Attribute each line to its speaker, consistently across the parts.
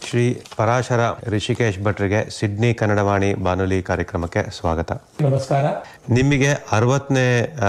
Speaker 1: ಶ್ರೀ ಪರಾಶರ ಋಷಿಕೇಶ್ ಭಟ್ರಿಗೆ ಸಿಡ್ನಿ ಕನ್ನಡವಾಣಿ ಬಾನುಲಿ ಕಾರ್ಯಕ್ರಮಕ್ಕೆ ಸ್ವಾಗತ
Speaker 2: ನಮಸ್ಕಾರ
Speaker 1: ನಿಮಗೆ ಅರವತ್ತನೇ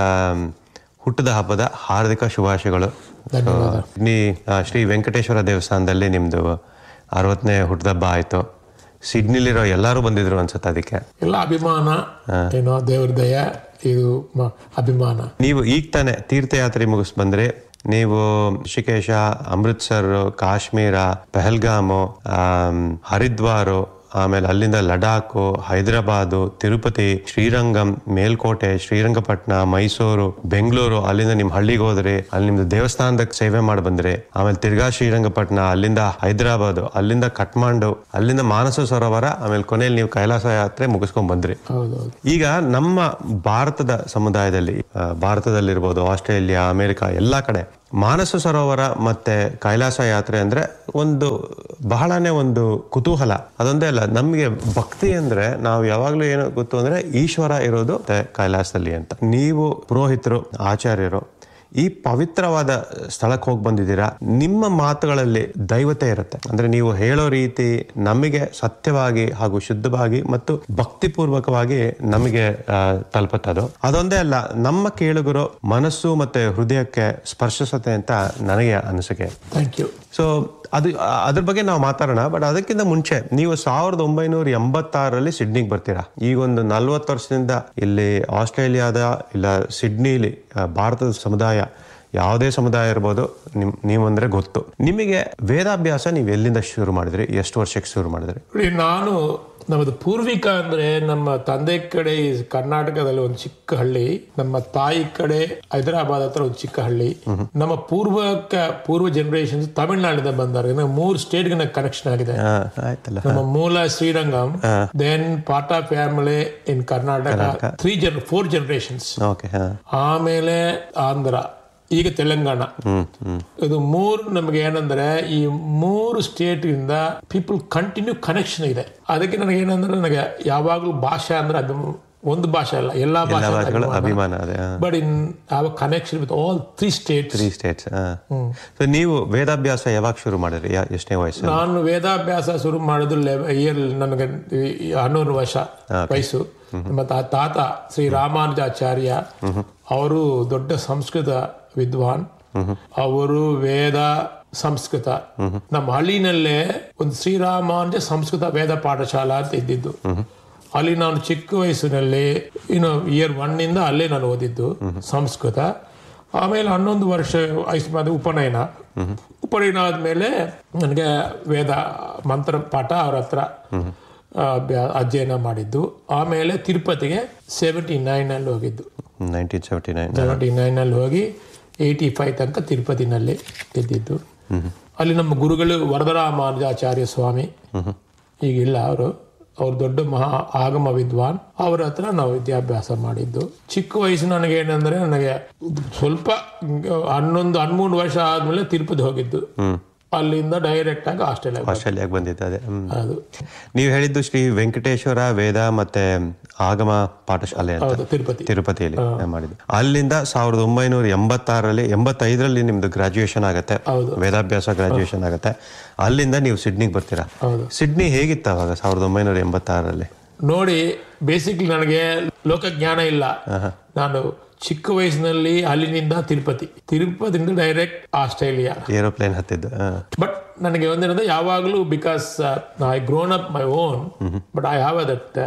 Speaker 1: ಹುಟ್ಟದ ಹಬ್ಬದ ಹಾರ್ದಿಕ ಶುಭಾಶಯಗಳು
Speaker 2: ಧನ್ಯವಾದ.
Speaker 1: ಸಿಡ್ನಿ ಆ, ಶ್ರೀ ವೆಂಕಟೇಶ್ವರ ದೇವಸ್ಥಾನದಲ್ಲಿ ನಿಮ್ದು ಅರವತ್ತನೇ ಹುಟ್ಟದ ಹಬ್ಬ ಆಯ್ತು ಸಿಡ್ನಿಲಿರೋ ಎಲ್ಲರೂ ಬಂದಿದ್ರು ಅನ್ಸುತ್ತೆ ಅದಕ್ಕೆ
Speaker 2: ಎಲ್ಲ ಅಭಿಮಾನ ಏನೋ ದೇವ್ರ ದಯ ಇದು ಮ- ಅಭಿಮಾನ
Speaker 1: ನೀವು ಈಗ ತಾನೇ ತೀರ್ಥಯಾತ್ರೆ ಮುಗಿಸ್ ಬಂದ್ರಿ ನೀವು ಋಷಿಕೇಶ ಅಮೃತ್ಸರ್ ಕಾಶ್ಮೀರ ಪೆಹಲ್ಗಾಮು ಆಮ್, ಹರಿದ್ವಾರು ಆಮೇಲೆ ಅಲ್ಲಿಂದ ಲಡಾಖು ಹೈದರಾಬಾದು ತಿರುಪತಿ ಶ್ರೀರಂಗಂ ಮೇಲ್ಕೋಟೆ ಶ್ರೀರಂಗಪಟ್ಟಣ ಮೈಸೂರು ಬೆಂಗಳೂರು ಅಲ್ಲಿಂದ ನಿಮ್ ಹಳ್ಳಿಗೆ ಹೋದ್ರಿ ಅಲ್ಲಿ ನಿಮ್ದು ದೇವಸ್ಥಾನದ ಸೇವೆ ಮಾಡಿ ಬಂದ್ರಿ ಆಮೇಲೆ ತಿರ್ಗಾ ಶ್ರೀರಂಗಪಟ್ಟಣ ಅಲ್ಲಿಂದ ಹೈದರಾಬಾದ್ ಅಲ್ಲಿಂದ ಕಟ್ಮಾಂಡು ಅಲ್ಲಿಂದ ಮಾನಸ ಸರೋವರ ಆಮೇಲೆ ಕೊನೆಯಲ್ಲಿ ನೀವು ಕೈಲಾಸ ಯಾತ್ರೆ ಮುಗಿಸ್ಕೊಂಡ್ ಬಂದ್ರಿ
Speaker 2: ಹೌದೌದು
Speaker 1: ಈಗ ನಮ್ಮ ಭಾರತದ ಸಮುದಾಯದಲ್ಲಿ ಆ, ಭಾರತದಲ್ಲಿರ್ಬೋದು ಆಸ್ಟ್ರೇಲಿಯಾ ಅಮೆರಿಕ ಎಲ್ಲ ಕಡೆ ಮಾನಸ ಸರೋವರ ಮತ್ತೆ ಕೈಲಾಸ ಯಾತ್ರೆ ಅಂದ್ರೆ ಒಂದು ಬಹಳನೇ ಒಂದು ಕುತೂಹಲ ಅದೊಂದೇ ಅಲ್ಲ ನಮಗೆ ಭಕ್ತಿ ಅಂದ್ರೆ ನಾವು ಯಾವಾಗ್ಲೂ ಏನು ಗೊತ್ತು ಅಂದ್ರೆ ಈಶ್ವರ ಇರೋದು ಮತ್ತೆ ಕೈಲಾಸದಲ್ಲಿ ಅಂತ ನೀವು ಪುರೋಹಿತರು ಆಚಾರ್ಯರು ಈ ಪವಿತ್ರವಾದ ಸ್ಥಳಕ್ಕೆ ಹೋಗಿ ಬಂದಿದ್ದೀರಾ ನಿಮ್ಮ ಮಾತುಗಳಲ್ಲಿ ದೈವತೆ ಇರುತ್ತೆ ಅಂದ್ರೆ ನೀವು ಹೇಳೋ ರೀತಿ ನಮಗೆ ಸತ್ಯವಾಗಿ ಹಾಗೂ ಶುದ್ಧವಾಗಿ ಮತ್ತು ಭಕ್ತಿಪೂರ್ವಕವಾಗಿ ನಮಗೆ ಆ, ತಲುಪುತ್ತದು ಅದೊಂದೇ ಅಲ್ಲ ನಮ್ಮ ಕೇಳುಗರು ಮನಸ್ಸು ಮತ್ತೆ ಹೃದಯಕ್ಕೆ ಸ್ಪರ್ಶಿಸುತ್ತೆ ಅಂತ ನನಗೆ ಅನಿಸಿಕೆ
Speaker 2: ಥ್ಯಾಂಕ್ ಯು
Speaker 1: ಸೊ ಅದು ಆ- ಅದ್ರ ಬಗ್ಗೆ ನಾವು ಮಾತಾಡೋಣ ಬಟ್ ಅದಕ್ಕಿಂತ ಮುಂಚೆ ನೀವು ಸಾವಿರದ ಒಂಬೈನೂರ ಎಂಬತ್ತಾರರಲ್ಲಿ ಸಿಡ್ನಿಗೆ ಬರ್ತೀರಾ ಈಗ ಒಂದು ನಲ್ವತ್ತು ವರ್ಷದಿಂದ ಇಲ್ಲಿ ಆಸ್ಟ್ರೇಲಿಯಾದ ಇಲ್ಲ ಸಿಡ್ನಿಲಿ ಆ, ಭಾರತದ ಸಮುದಾಯ ಯಾವುದೇ ಸಮುದಾಯ ಇರ್ಬೋದು ನಿಮ್ ನೀವಂದ್ರೆ ಗೊತ್ತು ನಿಮಗೆ ವೇದಾಭ್ಯಾಸ ನೀವು ಎಲ್ಲಿಂದ ಶುರು ಮಾಡಿದ್ರಿ ಎಷ್ಟು ವರ್ಷಕ್ಕೆ ಶುರು ಮಾಡಿದ್ರಿ
Speaker 2: ನೋಡಿ ನಾನು ನಮ್ಮದು ಪೂರ್ವಿಕ ಅಂದ್ರೆ ನಮ್ಮ ತಂದೆ ಕಡೆ ಈ ಕರ್ನಾಟಕದಲ್ಲಿ ಒಂದು ಚಿಕ್ಕ ಹಳ್ಳಿ ನಮ್ಮ ತಾಯಿ ಕಡೆ ಹೈದರಾಬಾದ್ ಹತ್ರ ಒಂದು ಚಿಕ್ಕ ಹಳ್ಳಿ ನಮ್ಮ ಪೂರ್ವಕ ಪೂರ್ವ ಜನರೇಷನ್ ತಮಿಳ್ನಾಡಿಂದ ಬಂದಾರೆ ಮೂರು ಸ್ಟೇಟ್ ಕನೆಕ್ಷನ್ ಆಗಿದೆ
Speaker 1: ಆ, ಆಯ್ತಲ್ಲ
Speaker 2: ನಮ್ಮ ಮೂಲ ಶ್ರೀರಂಗಂ ದೆನ್ ಪಾಟ ಫ್ಯಾಮಿಲಿ ಇನ್ ಕರ್ನಾಟಕ ತ್ರೀ ಜನ್ ಫೋರ್ ಜನರೇಷನ್ಸ್
Speaker 1: ಓಕೆ ಹಾ
Speaker 2: ಆಮೇಲೆ ಆಂಧ್ರ ಈಗ ತೆಲಂಗಾಣ
Speaker 1: ಹ್ಮ್ ಹ್ಮ್
Speaker 2: ಇದು ಮೂರು ನಮಗೆ ಏನಂದ್ರೆ ಈ ಮೂರು ಸ್ಟೇಟ್ ಇಂದ ಪೀಪಲ್ ಕಂಟಿನ್ಯೂ ಕನೆಕ್ಷನ್ ಇದೆ ಅದಕ್ಕೆ ನನಗೆ ಏನಂದ್ರೆ ನನಗೆ ಯಾವಾಗಲೂ ಭಾಷೆ ಅಂದ್ರೆ ಅದು ಒಂದು ಭಾಷೆ ಅಲ್ಲ ಎಲ್ಲಾ ಭಾಷೆ
Speaker 1: ಭಾಷೆಗಳು ಅಭಿಮಾನ ಅದೇ
Speaker 2: but in have connection with all three states
Speaker 1: three states so ನೀವು ವೇದಾಭ್ಯಾಸ ಯಾವಾಗ ಶುರು ಮಾಡಿದ್ರಿ ಯಾ- ಎಷ್ಟನೇ ವಯಸ್ಸು
Speaker 2: ನಾನು ವೇದಾಭ್ಯಾಸ ಶುರು ಮಾಡಿದ್ದು ಇಯರ್ ನನಗೆ ಈ ಹನ್ನೂರು ವರ್ಷ ವಯಸ್ಸು ನಮ್ಮ ತಾ- ತಾತ ಶ್ರೀ ರಾಮಾನುಜಾಚಾರ್ಯ ಅವರು ದೊಡ್ಡ ಸಂಸ್ಕೃತ ವಿದ್ವಾನ್ ಅವರು ವೇದ ಸಂಸ್ಕೃತ ನಮ್ಮ ಹಳ್ಳಿನಲ್ಲೇ ಒಂದು ಶ್ರೀರಾಮಾನುಜ ಸಂಸ್ಕೃತ ವೇದ ಪಾಠಶಾಲಾ ಅಂತ ಇದ್ದಿದ್ದು ಅಲ್ಲಿ ನಾನು ಚಿಕ್ಕ ವಯಸ್ಸಿನಲ್ಲಿ ಇನ್ನು ಇಯರ್ ಒನ್ ಇಂದ ಅಲ್ಲೇ ನಾನು ಓದಿದ್ದು ಸಂಸ್ಕೃತ ಆಮೇಲೆ ಹನ್ನೊಂದು ವರ್ಷ ವಯಸ್ಸು ಬಂದ ಉಪನಯನ ಉಪನಯನ ಆದ್ಮೇಲೆ ನನಗೆ ವೇದ ಮಂತ್ರ ಪಾಠ ಅವ್ರ ಹತ್ರ ಆ, ಅಭ್ಯಾ- ಅಧ್ಯಯನ ಮಾಡಿದ್ದು ಆಮೇಲೆ ತಿರುಪತಿಗೆ ಸೆವೆಂಟಿ ನೈನ್ ಅಲ್ಲಿ ಹೋಗಿದ್ದು
Speaker 1: nineteen seventy nine
Speaker 2: seventy nine ಅಲ್ಲಿ ಹೋಗಿ ಏಯ್ಟಿ ಫೈವ್ ತನಕ ತಿರುಪತಿನಲ್ಲಿ ಇದ್ದಿದ್ದು ಅಲ್ಲಿ ನಮ್ಮ ಗುರುಗಳು ವರದರಾಮಾನುಜಾಚಾರ್ಯ ಸ್ವಾಮಿ ಈಗಿಲ್ಲ ಅವರು ಅವ್ರು ದೊಡ್ಡ ಮಹಾ ಆಗಮ ವಿದ್ವಾನ್ ಅವ್ರ ಹತ್ರ ನಾವು ವಿದ್ಯಾಭ್ಯಾಸ ಮಾಡಿದ್ದು ಚಿಕ್ಕ ವಯಸ್ಸು ನನಗೆ ಏನಂದ್ರೆ ನನಗೆ ಸ್ವಲ್ಪ ಹನ್ನೊಂದು ಹನ್ಮೂರು ವರ್ಷ ಆದ್ಮೇಲೆ ತಿರುಪತಿ ಹೋಗಿದ್ದು ಅಲ್ಲಿಂದ ಡೈರೆಕ್ಟ್ ಆಗಿ ಆಸ್ಟ್ರೇಲಿಯಾ
Speaker 1: ಆಸ್ಟ್ರೇಲಿಯಾಗೆ ಬಂದಿದ್ದು ಅದೇ ಹ್ಮ್.
Speaker 2: ಅದು
Speaker 1: ನೀವು ಹೇಳಿದ್ದು ಶ್ರೀ ವೆಂಕಟೇಶ್ವರ ವೇದ ಮತ್ತೆ ಆಗಮ ಪಾಠಶಾಲೆ ಅಂತ
Speaker 2: ಹೌದು ತಿರುಪತಿ
Speaker 1: ತಿರುಪತಿಯಲ್ಲಿ ಮಾಡಿದ್ದು ಅಲ್ಲಿಂದ ಸಾವಿರದ ಒಂಬೈನೂರ ಎಂಬತ್ತಾರರಲ್ಲಿ ಎಂಬತ್ತೈದರಲ್ಲಿ ನಿಮ್ದು ಗ್ರಾಜುಯೇಷನ್ ಆಗುತ್ತೆ
Speaker 2: ಹೌದು.
Speaker 1: ವೇದಾಭ್ಯಾಸ ಗ್ರಾಜುಯೇಷನ್ ಆಗುತ್ತೆ ಅಲ್ಲಿಂದ ನೀವು ಸಿಡ್ನಿಗೆ ಬರ್ತೀರಾ
Speaker 2: ಹೌದು
Speaker 1: ಸಿಡ್ನಿ ಹೇಗಿತ್ತು ಅವಾಗ ಸಾವಿರದ ಒಂಬೈನೂರ ಎಂಬತ್ತಾರರಲ್ಲಿ
Speaker 2: ನೋಡಿ ಬೇಸಿಕ್ಲಿ ನನಗೆ ಲೋಕಜ್ಞಾನ ಇಲ್ಲ ನಾನು ಚಿಕ್ಕ ವಯಸ್ಸಿನಲ್ಲಿ ಅಲ್ಲಿನಿಂದ ತಿರುಪತಿ ತಿರುಪತಿಯಿಂದ ಡೈರೆಕ್ಟ್ ಆಸ್ಟ್ರೇಲಿಯಾ
Speaker 1: ಏರೋಪ್ಲೇನ್ ಹತ್ತಿದ್ದು ಹ.
Speaker 2: ಬಟ್ ನನಗೆ ಒಂದೇನಂದ್ರೆ ಯಾವಾಗಲೂ because I grown up my own but I have that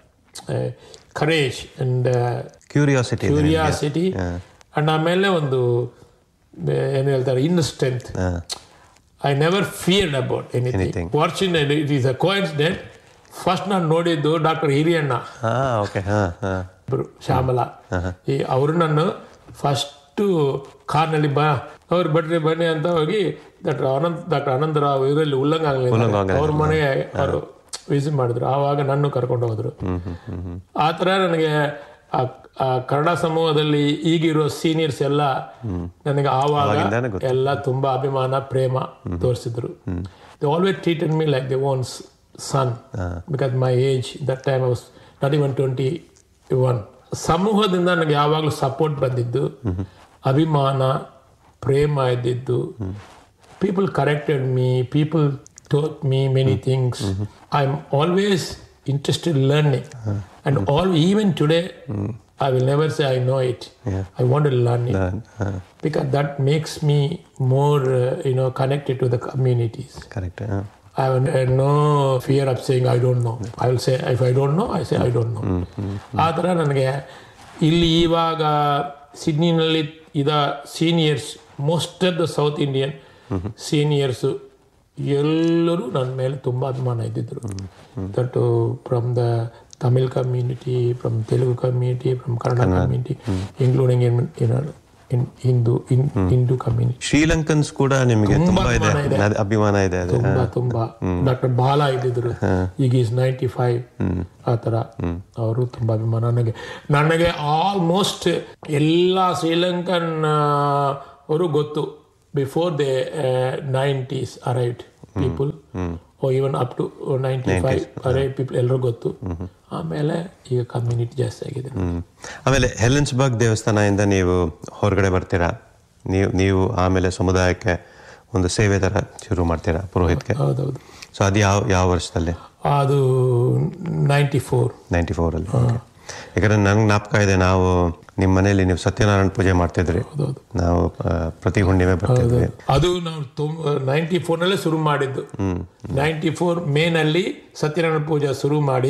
Speaker 2: courage and
Speaker 1: curiosity ಇದೆ ನಿಮ್ಗೆ.
Speaker 2: ಕ್ಯೂರಿಯಾಸಿಟಿ ಅಂಡ್ ಆಮೇಲೆ ಒಂದು ಏನು ಹೇಳ್ತಾರೆ ಇನ್ ಸ್ಟ್ರೆಂತ್
Speaker 1: ಹ.
Speaker 2: I never feared about
Speaker 1: Anything.
Speaker 2: Anything fortunate it is a coincident first ನಾನು ನೋಡಿದ್ದು ಡಾಕ್ಟರ್ ಹಿರಿಯಣ್ಣ
Speaker 1: ಹಾ ಓಕೆ ಹಾ ಹಾ
Speaker 2: ಇಬ್ರು ಶ್ಯಾಮಲ ಈ ಅವರು ನನ್ನ ಫಸ್ಟ್ ಕಾರ್ನಲ್ಲಿ ಬಾ ಅವ್ರು ಬಡ್ರಿ ಬನ್ನಿ ಅಂತ ಹೋಗಿ ಡಾಕ್ಟರ್ ಅನಂತ್ ಡಾಕ್ಟರ್ ಅನಂತರಾವ್ ಇದರಲ್ಲಿ ಉಲ್ಲಂಘ ಅವ್ರ ಮನೆ ಅವರು ವಿಸಿಟ್ ಮಾಡಿದ್ರು ಆವಾಗ ನನ್ನ ಕರ್ಕೊಂಡು ಹೋದ್ರು ಆ ಥರ ನನಗೆ ಆ- ಆ ಕನ್ನಡ ಸಮೂಹದಲ್ಲಿ ಈಗಿರೋ ಸೀನಿಯರ್ಸ್ ಎಲ್ಲ ನನಗೆ ಆವಾಗ
Speaker 1: ಅವಾಗಿಂದಾನೇ
Speaker 2: ಎಲ್ಲ ತುಂಬಾ ಅಭಿಮಾನ ಪ್ರೇಮ ತೋರಿಸಿದ್ರು they always treated me like they own son because my age that time was not even twenty one ಸಮೂಹದಿಂದ ನನಗೆ ಯಾವಾಗಲೂ ಸಪೋರ್ಟ್ ಬಂದಿದ್ದು ಅಭಿಮಾನ ಪ್ರೇಮ ಇದ್ದಿದ್ದು people corrected me people taught me many things. I'm always interested in learning, and all even today, I will never say I know it. I want to learn it because that makes me more, uh, you know, connected to the communities.
Speaker 1: Correct
Speaker 2: I have uh, no fear of saying I don't know. I will say if I don't know, I say I don't know. ಆ ಥರ ನನಗೆ ಇಲ್ಲಿ ಇವಾಗ ಸಿಡ್ನಿನಲ್ಲಿ ಇದ seniors most of the South Indian seniors ಎಲ್ಲರೂ ನನ್ನ ಮೇಲೆ ತುಂಬ ಅಭಿಮಾನ ಇದ್ದಿದ್ರು that from the Tamil community from Telugu community from Kannada community including in in Hindu in Hindu community
Speaker 1: Sri Lankans ಕೂಡ ನಿಮಗೆ
Speaker 2: ತುಂಬಾ
Speaker 1: ತುಂಬಾ ಇದೆ
Speaker 2: ಅಭಿಮಾನ ಇದೆ.
Speaker 1: ಅದ್- ಅಭಿಮಾನ ಇದೆ ಅದೇ
Speaker 2: ತುಂಬಾ ತುಂಬಾ ಡಾಕ್ಟರ್ ಬಾಲಾ ಇದ್ದಿದ್ರು ಈಗ ಈಸ್ ನೈಂಟಿ ಫೈವ್ ಆ ಥರ ಅವರು ತುಂಬಾ ಅಭಿಮಾನ ನನಗೆ ನನಗೆ ಆಲ್ಮೋಸ್ಟ್ ಎಲ್ಲ ಶ್ರೀಲಂಕನ್ ಅವರು ಗೊತ್ತು before the nineties arrived people oh even up to ninety five arrive people ಎಲ್ಲರೂ ಗೊತ್ತು ಆಮೇಲೆ ಈಗ ಕಮ್ಯುನಿಟಿ ಜಾಸ್ತಿ ಆಗಿದೆ
Speaker 1: ಹ್ಮ್. ಆಮೇಲೆ ಹೆಲೆನ್ಸ್ಬರ್ಗ್ ದೇವಸ್ಥಾನದಿಂದ ನೀವು ಹೊರಗಡೆ ಬರ್ತೀರಾ ನೀವು ನೀವು ಆಮೇಲೆ ಸಮುದಾಯಕ್ಕೆ ಒಂದು ಸೇವೆ ತರ ಶುರು ಮಾಡ್ತೀರಾ ಪುರೋಹಿತ್ಗೆ
Speaker 2: ಹೌದೌದು
Speaker 1: ಸೊ ಅದು ಯಾವ ಯಾವ ವರ್ಷದಲ್ಲಿ
Speaker 2: ಅದು ನೈಂಟಿ ಫೋರ್
Speaker 1: ನೈಂಟಿ ಫೋರಲ್ಲಿ ಯಾಕಂದ್ರೆ ನನ್ಗೆ ಜ್ಞಾಪಕ ಇದೆ ನಾವು ನಿಮ್ಮ ಮನೆಯಲ್ಲಿ ನೀವು ಸತ್ಯನಾರಾಯಣ ಪೂಜೆ ಮಾಡ್ತಿದ್ರಿ
Speaker 2: ಹೌದೌದು
Speaker 1: ನಾವು ಆ, ಪ್ರತಿ ಹುಣ್ಣಿಮೆ ಬರ್ತಿದ್ವಿ
Speaker 2: ಅದು ನಾವು ನೈಂಟಿ ಫೋರ್ನಲ್ಲೇ ಶುರು ಮಾಡಿದ್ದು ನೈಂಟಿ ಫೋರ್ ಮೇನಲ್ಲಿ ಸತ್ಯನಾರಾಯಣ ಪೂಜೆ ಶುರು ಮಾಡಿ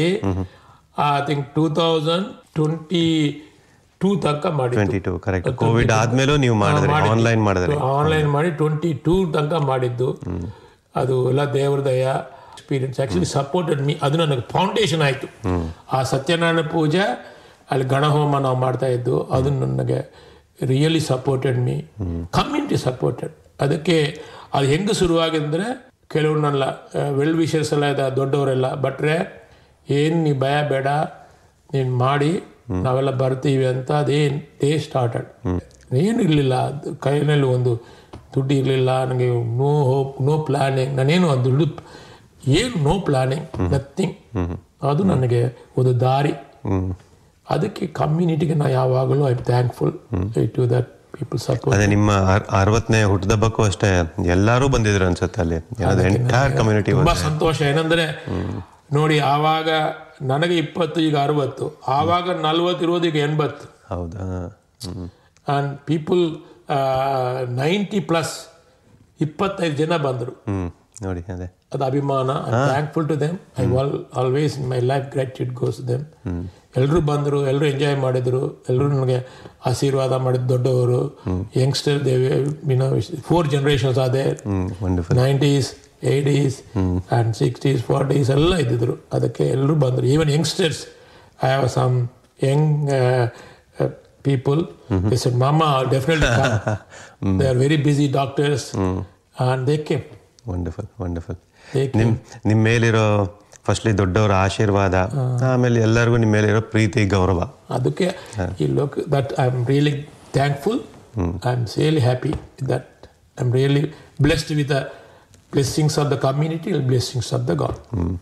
Speaker 2: I think two thousand twenty two ತನಕ ಮಾಡಿದ್ದು
Speaker 1: ಟ್ವೆಂಟಿ ಟು ಕರೆಕ್ಟ್ ಕೋವಿಡ್ ಆದ್ಮೇಲೂ ನೀವು ಮಾಡಿದ್ರಿ ಆನ್ಲೈನ್ ಮಾಡಿದ್ರಿ
Speaker 2: ಆನ್ಲೈನ್ ಮಾಡಿ ಟ್ವೆಂಟಿ ಟೂ ತನಕ ಮಾಡಿದ್ದು ಅದು ಎಲ್ಲ ದೇವ್ರ ದಯ ಎಕ್ಸ್ಪೀರಿಯನ್ಸ್ ಆಕ್ಚುಲಿ ಸಪೋರ್ಟೆಡ್ ಮೀ ಅದು ನನಗೆ ಫೌಂಡೇಶನ್ ಆಯಿತು ಆ ಸತ್ಯನಾರಾಯಣ ಪೂಜೆ ಅಲ್ಲಿ ಗಣಹೋಮ ನಾವು ಮಾಡ್ತಾ ಇದ್ದು ಅದು ನನಗೆ really supported me community supported ಅದಕ್ಕೆ ಅದು ಹೆಂಗೆ ಶುರುವಾಗಿದ್ರೆ ಕೆಲವ್ರು ನನ್ನ ವೆಲ್ ವಿಷರ್ಸ್ ಎಲ್ಲ ಇದೆ ದೊಡ್ಡವರೆಲ್ಲ ಬಟ್ರೆ ಏನು ನೀ ಭಯ ಬೇಡ ನೀನು ಮಾಡಿ ನಾವೆಲ್ಲ ಬರ್ತೀವಿ ಅಂತ ಅದೇನು ಡೇ ಸ್ಟಾರ್ಟೆಡ್ ಏನು ಇರಲಿಲ್ಲ ಕೈಯಲ್ಲಿ ಒಂದು ದುಡ್ಡು ಇರಲಿಲ್ಲ ನನಗೆ ನೋ ಹೋಪ್ ನೋ ಪ್ಲಾನಿಂಗ್ ನಾನೇನು ಆ ದುಡ್ಡು ಏನು ನೋ ಪ್ಲಾನಿಂಗ್ ನಥಿಂಗ್ ಅದು ನನಗೆ ಒಂದು ದಾರಿ ಅದಕ್ಕೆ ಕಮ್ಯುನಿಟಿಗೆ ನಾ ಯಾವಾಗಲೂ I thankful to that people support
Speaker 1: ಅದೇ ನಿಮ್ಮ ಅರ್- ಅರವತ್ತನೇ ಹುಟ್ಟದಬ್ಬಕ್ಕೂ ಅಷ್ಟೇ ಎಲ್ಲರೂ ಬಂದಿದ್ರು ಅನ್ಸುತ್ತೆ ಅಲ್ಲಿ ಎಂಟೈರ್ ಕಮ್ಯುನಿಟಿ
Speaker 2: ತುಂಬಾ ಸಂತೋಷ ಏನಂದ್ರೆ ನೋಡಿ ಆವಾಗ ನನಗೆ ಇಪ್ಪತ್ತು ಈಗ ಅರವತ್ತು ಆವಾಗ ನಲ್ವತ್ತು ಇರೋದು ಈಗ ಎಂಬತ್ತು
Speaker 1: ಹೌದಾ hmm.
Speaker 2: And people ninety plus ಇಪ್ಪತ್ತೈದು ಜನ ಬಂದರು
Speaker 1: ಹ್ಮ್ ನೋಡಿ ಅದೇ
Speaker 2: ಅದು ಅಭಿಮಾನ thankful to them I all always in my life gratitude goes them ಎಲ್ಲರೂ ಬಂದರು ಎಲ್ಲರೂ ಎಂಜಾಯ್ ಮಾಡಿದರು ಎಲ್ಲರೂ ನನಗೆ ಆಶೀರ್ವಾದ ಮಾಡಿದ ದೊಡ್ಡವರು ಯಂಗ್ಸ್ಟರ್ ದೇವಿ ಫೋರ್ ಜನರೇಷನ್ಸ್ ಅದೇ
Speaker 1: hmm wonderful
Speaker 2: nineties eighties and sixties forties ಎಲ್ಲ ಇದ್ದಿದ್ರು ಅದಕ್ಕೆ ಎಲ್ಲರೂ ಬಂದರು even youngsters I have some young people this ಮಾಮ definitely they are very busy doctors and they came
Speaker 1: wonderful wonderful
Speaker 2: they
Speaker 1: ನಿಮ್ ನಿಮ್ಮ ಮೇಲಿರೋ ಫಸ್ಟ್ಲಿ ದೊಡ್ಡವರ ಆಶೀರ್ವಾದ ಆಮೇಲೆ ಎಲ್ಲರಿಗೂ ನಿಮ್ಮ ಮೇಲಿರೋ ಪ್ರೀತಿ ಗೌರವ
Speaker 2: ಅದಕ್ಕೆ ಈ ಲೋಕ್ that I am really thankful I am really happy that I am really blessed with the blessings of the community blessings of the God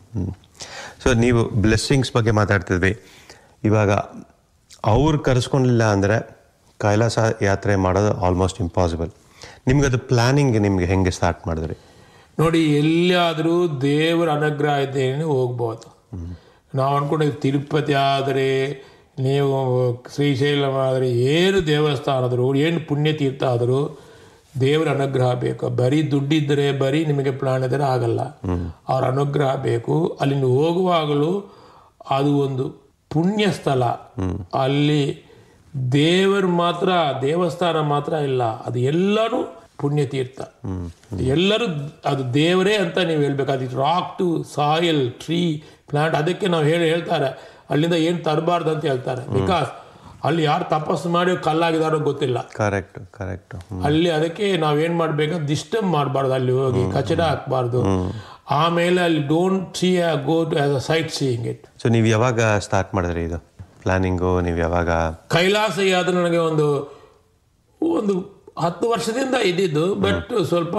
Speaker 1: so ನೀವು ಬ್ಲೆಸ್ಸಿಂಗ್ಸ್ ಬಗ್ಗೆ ಮಾತಾಡ್ತಿದ್ವಿ ಇವಾಗ ಅವ್ರು ಕರೆಸ್ಕೊಂಡಿಲ್ಲ ಅಂದರೆ ಕೈಲಾಸ ಯಾತ್ರೆ ಮಾಡೋದು ಆಲ್ಮೋಸ್ಟ್ ಇಂಪಾಸಿಬಲ್ ನಿಮ್ಗೆ ಅದು ಪ್ಲಾನಿಂಗ್ ನಿಮ್ಗೆ ಹೆಂಗೆ ಸ್ಟಾರ್ಟ್ ಮಾಡಿದ್ರಿ
Speaker 2: ನೋಡಿ ಎಲ್ಲಿಯಾದರೂ ದೇವರ ಅನುಗ್ರಹ ಇದ್ದೇನೆ ಹೋಗ್ಬೋದು ನಾವು ಅನ್ಕೊಂಡಿದ್ವಿ ತಿರುಪತಿ ಆದರೆ ನೀವು ಶ್ರೀಶೈಲಂ ಆದರೆ ಏನು ದೇವಸ್ಥಾನದರು ಏನು ಪುಣ್ಯತೀರ್ಥ ಆದರೂ ದೇವರ ಅನುಗ್ರಹ ಬೇಕು ಬರೀ ದುಡ್ಡಿದ್ದರೆ ಬರೀ ನಿಮಗೆ ಪ್ಲಾನ್ ಇದ್ದರೆ ಆಗಲ್ಲ ಅವ್ರ ಅನುಗ್ರಹ ಬೇಕು ಅಲ್ಲಿಂದ ಹೋಗುವಾಗಲೂ ಅದು ಒಂದು ಪುಣ್ಯ ಸ್ಥಳ ಅಲ್ಲಿ ದೇವರು ಮಾತ್ರ ದೇವಸ್ಥಾನ ಮಾತ್ರ ಇಲ್ಲ ಅದು ಎಲ್ಲರೂ ಪುಣ್ಯತೀರ್ಥ ಎಲ್ಲರೂ ಅದು ದೇವರೇ ಅಂತ ನೀವು ಹೇಳ್ಬೇಕು ಅದು rock to soil tree plant ಅದಕ್ಕೆ ನಾವು ಹೇಳಿ ಹೇಳ್ತಾರೆ ಅಲ್ಲಿಂದ ಏನು ತರಬಾರ್ದು ಅಂತ ಹೇಳ್ತಾರೆ ಬಿಕಾಸ್ ಅಲ್ಲಿ ಯಾರು ತಪಸ್ಸು ಮಾಡಿ ಕಲ್ಲಾಗಿದಾರೋ ಗೊತ್ತಿಲ್ಲ
Speaker 1: ಕರೆಕ್ಟ್ ಕರೆಕ್ಟ್
Speaker 2: ಅಲ್ಲಿ ಅದಕ್ಕೆ ನಾವೇನ್ ಮಾಡ್ಬೇಕು ಡಿಸ್ಟರ್ಬ್ ಮಾಡಬಾರ್ದು ಅಲ್ಲಿ ಹೋಗಿ ಕಚಡ ಹಾಕ್ಬಾರ್ದು ಆಮೇಲೆ ಅಲ್ಲಿ don't see go to as a sightseeing it
Speaker 1: so ನೀವು ಯಾವಾಗ ಸ್ಟಾರ್ಟ್ ಮಾಡಿದ್ರಿ ಇದು ಪ್ಲಾನಿಂಗು ನೀವು ಯಾವಾಗ
Speaker 2: ಕೈಲಾಸ ಯಾತ್ರೆ ನನಗೆ ಒಂದು ಒಂದು ಹತ್ತು ವರ್ಷದಿಂದ ಇದ್ದಿದ್ದು ಬಟ್ ಸ್ವಲ್ಪ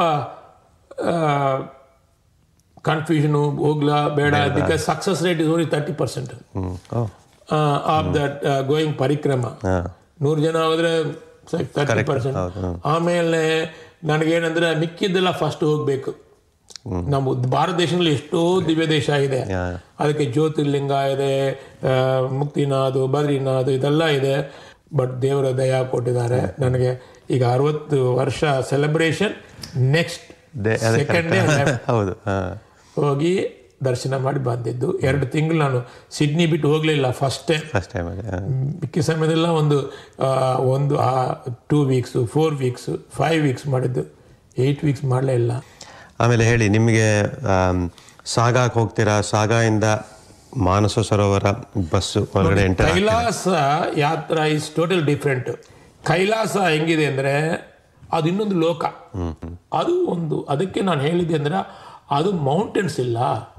Speaker 2: ಕನ್ಫ್ಯೂಷನು ಹೋಗ್ಲಾ ಬೇಡ because success rate is only thirty percent
Speaker 1: ಹ್ಞೂ ಓ
Speaker 2: ಆಫ್ ದಟ್ ಗೋಯಿಂಗ್ ಪರಿಕ್ರಮ
Speaker 1: ಹಾಂ
Speaker 2: ನೂರು ಜನ ಹೋದ್ರೆ ತರ್ಟಿ ಪರ್ಸೆಂಟ್ ಆಮೇಲೆ ನನಗೇನಂದ್ರೆ ಮಿಕ್ಕಿದ್ದೆಲ್ಲ ಫಸ್ಟ್ ಹೋಗ್ಬೇಕು ನಮ್ಮ ಭಾರತ ದೇಶದಲ್ಲಿ ಎಷ್ಟೋ ದಿವ್ಯ ದೇಶ ಇದೆ ಅದಕ್ಕೆ ಜ್ಯೋತಿರ್ಲಿಂಗ ಇದೆ ಆ, ಮುಕ್ತಿನಾಥ್ ಬದ್ರಿನಾಥ್ ಇದೆಲ್ಲ ಇದೆ ಬಟ್ ದೇವರ ದಯ ಕೊಟ್ಟಿದ್ದಾರೆ ನನಗೆ ಈಗ ಅರವತ್ತು ವರ್ಷ ಸೆಲೆಬ್ರೇಷನ್ ನೆಕ್ಸ್ಟ್
Speaker 1: ದೇ- ಅದೇ
Speaker 2: ಸೆಕೆಂಡ್ ಡೇ
Speaker 1: ಹೌದು ಹಾ
Speaker 2: ಹೋಗಿ ದರ್ಶನ ಮಾಡಿ ಬಂದಿದ್ದು ಎರಡು ತಿಂಗಳು ನಾನು ಸಿಡ್ನಿ ಬಿಟ್ಟು ಹೋಗಲಿಲ್ಲ ಫಸ್ಟ್ ಟೈಮ್
Speaker 1: ಫಸ್ಟ್ ಟೈಮ್ ಅಲ್ಲಿ ಹಾ.
Speaker 2: ಮಿಕ್ಕ ಸಮಯದೆಲ್ಲ ಒಂದು ಆ, ಒಂದು two weeks four weeks five weeks ಮಾಡಿದ್ದು ಏಯ್ಟ್ ವೀಕ್ಸ್ ಮಾಡಲೇ ಇಲ್ಲ
Speaker 1: ಆಮೇಲೆ ಹೇಳಿ ನಿಮಗೆ ಆಮ್, ಸಾಗಾಕ್ ಹೋಗ್ತೀರಾ ಸಾಗಾಯಿಂದ ಮಾನಸ ಸರೋವರ ಬಸ್ಸು ಒಳಗಡೆ ಎಂಟರ್
Speaker 2: ಕೈಲಾಸ ಯಾತ್ರ ಇಸ್ ಟೋಟಲ್ ಡಿಫ್ರೆಂಟ್ ಕೈಲಾಸ ಹೆಂಗಿದೆ ಅಂದ್ರೆ ಅದು ಇನ್ನೊಂದು ಲೋಕ ಅದು ಒಂದು ಅದಕ್ಕೆ ನಾನು ಹೇಳಿದ್ದೆ ಅಂದ್ರೆ ಅದು ಮೌಂಟೇನ್ಸ್ ಇಲ್ಲ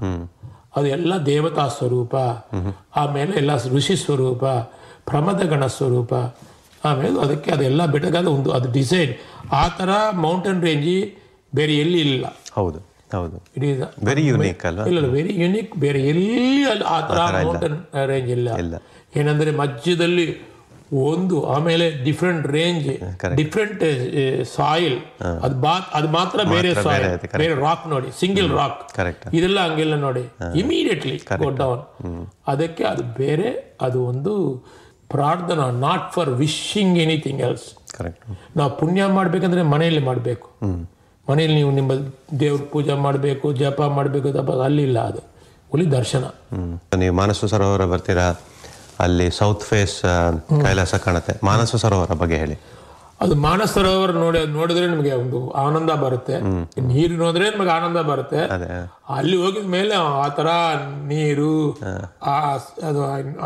Speaker 2: ಅದು ಎಲ್ಲ ದೇವತಾ ಸ್ವರೂಪ ಆಮೇಲೆ ಎಲ್ಲ ಋಷಿ ಸ್ವರೂಪ ಪ್ರಮದಗಣ ಸ್ವರೂಪ ಆಮೇಲೆ ಅದಕ್ಕೆ ಅದೆಲ್ಲ ಬೆಟ್ಟಗಾದ ಒಂದು ಅದು ಡಿಸೈನ್ ಆ ಥರ ಮೌಂಟೇನ್ ರೇಂಜಿ ಬೇರೆ ಎಲ್ಲಿ ಇಲ್ಲ
Speaker 1: ಹೌದು ಹೌದು
Speaker 2: ಇಟ್ ಈಸ್
Speaker 1: ವೆರಿ ಯುನೀಕ್ ಅಲ್ವಾ
Speaker 2: ಇಲ್ಲ ವೆರಿ ಯುನಿಕ್ ಬೇರೆ ಎಲ್ಲಿ ಅಲ್ಲಿ ಆ ಥರ ಮೌಂಟೇನ್ ರೇಂಜ್ ಇಲ್ಲ
Speaker 1: ಇಲ್ಲ.
Speaker 2: ಏನಂದ್ರೆ ಮಧ್ಯದಲ್ಲಿ ಒಂದು ಆಮೇಲೆ ಡಿಫ್ರೆಂಟ್ ರೇಂಜ್ ಡಿಫ್ರೆಂಟ್ ಸಾಯಿಲ್ ಅದು ಬಾ ಅದು ಮಾತ್ರ ಬೇರೆ ಸಾಯಿಲ್
Speaker 1: ಅದು
Speaker 2: ಬೇರೆ ರಾಕ್ ನೋಡಿ ಸಿಂಗಲ್ ರಾಕ್
Speaker 1: ಕರೆಕ್ಟ್
Speaker 2: ಇದೆಲ್ಲ ಹಂಗೆಲ್ಲ ನೋಡಿ ಇಮಿಡಿಯೇಟ್ಲಿ ಗೋ ಡೌನ್ ಅದಕ್ಕೆ ಅದು ಬೇರೆ ಅದು ಒಂದು ಪ್ರಾರ್ಥನಾ not for wishing anything else
Speaker 1: correct
Speaker 2: ನಾವು ಪುಣ್ಯ ಮಾಡ್ಬೇಕಂದ್ರೆ ಮನೆಯಲ್ಲಿ ಮಾಡಬೇಕು ಮನೆಯಲ್ಲಿ ನೀವು ನಿಮ್ಮ ದೇವ್ರ ಪೂಜೆ ಮಾಡಬೇಕು ಜಪ ಮಾಡಬೇಕು ತಪ ಅಲ್ಲಿಲ್ಲ ಅದು ಒಲಿ ದರ್ಶನ
Speaker 1: ನೀವು ಮಾನಸ ಸರೋವರ ಬರ್ತೀರಾ ಅಲ್ಲಿ ಸೌತ್ ಫೇಸ್ ಕೈಲಾಸ ಕಾಣುತ್ತೆ ಮಾನಸ ಸರೋವರ ಬಗ್ಗೆ ಹೇಳಿ
Speaker 2: ಅದು ಮಾನಸ ಸರೋವರ ನೋಡಿ ನೋಡಿದ್ರೆ ನಿಮಗೆ ಒಂದು ಆನಂದ ಬರುತ್ತೆ ನೀರು ನೋಡಿದ್ರೆ ನಿಮಗೆ ಆನಂದ ಬರುತ್ತೆ
Speaker 1: ಅದೇ
Speaker 2: ಅಲ್ಲಿ ಹೋಗಿದ ಮೇಲೆ ಆ ಥರ ನೀರು ಆ ಅದು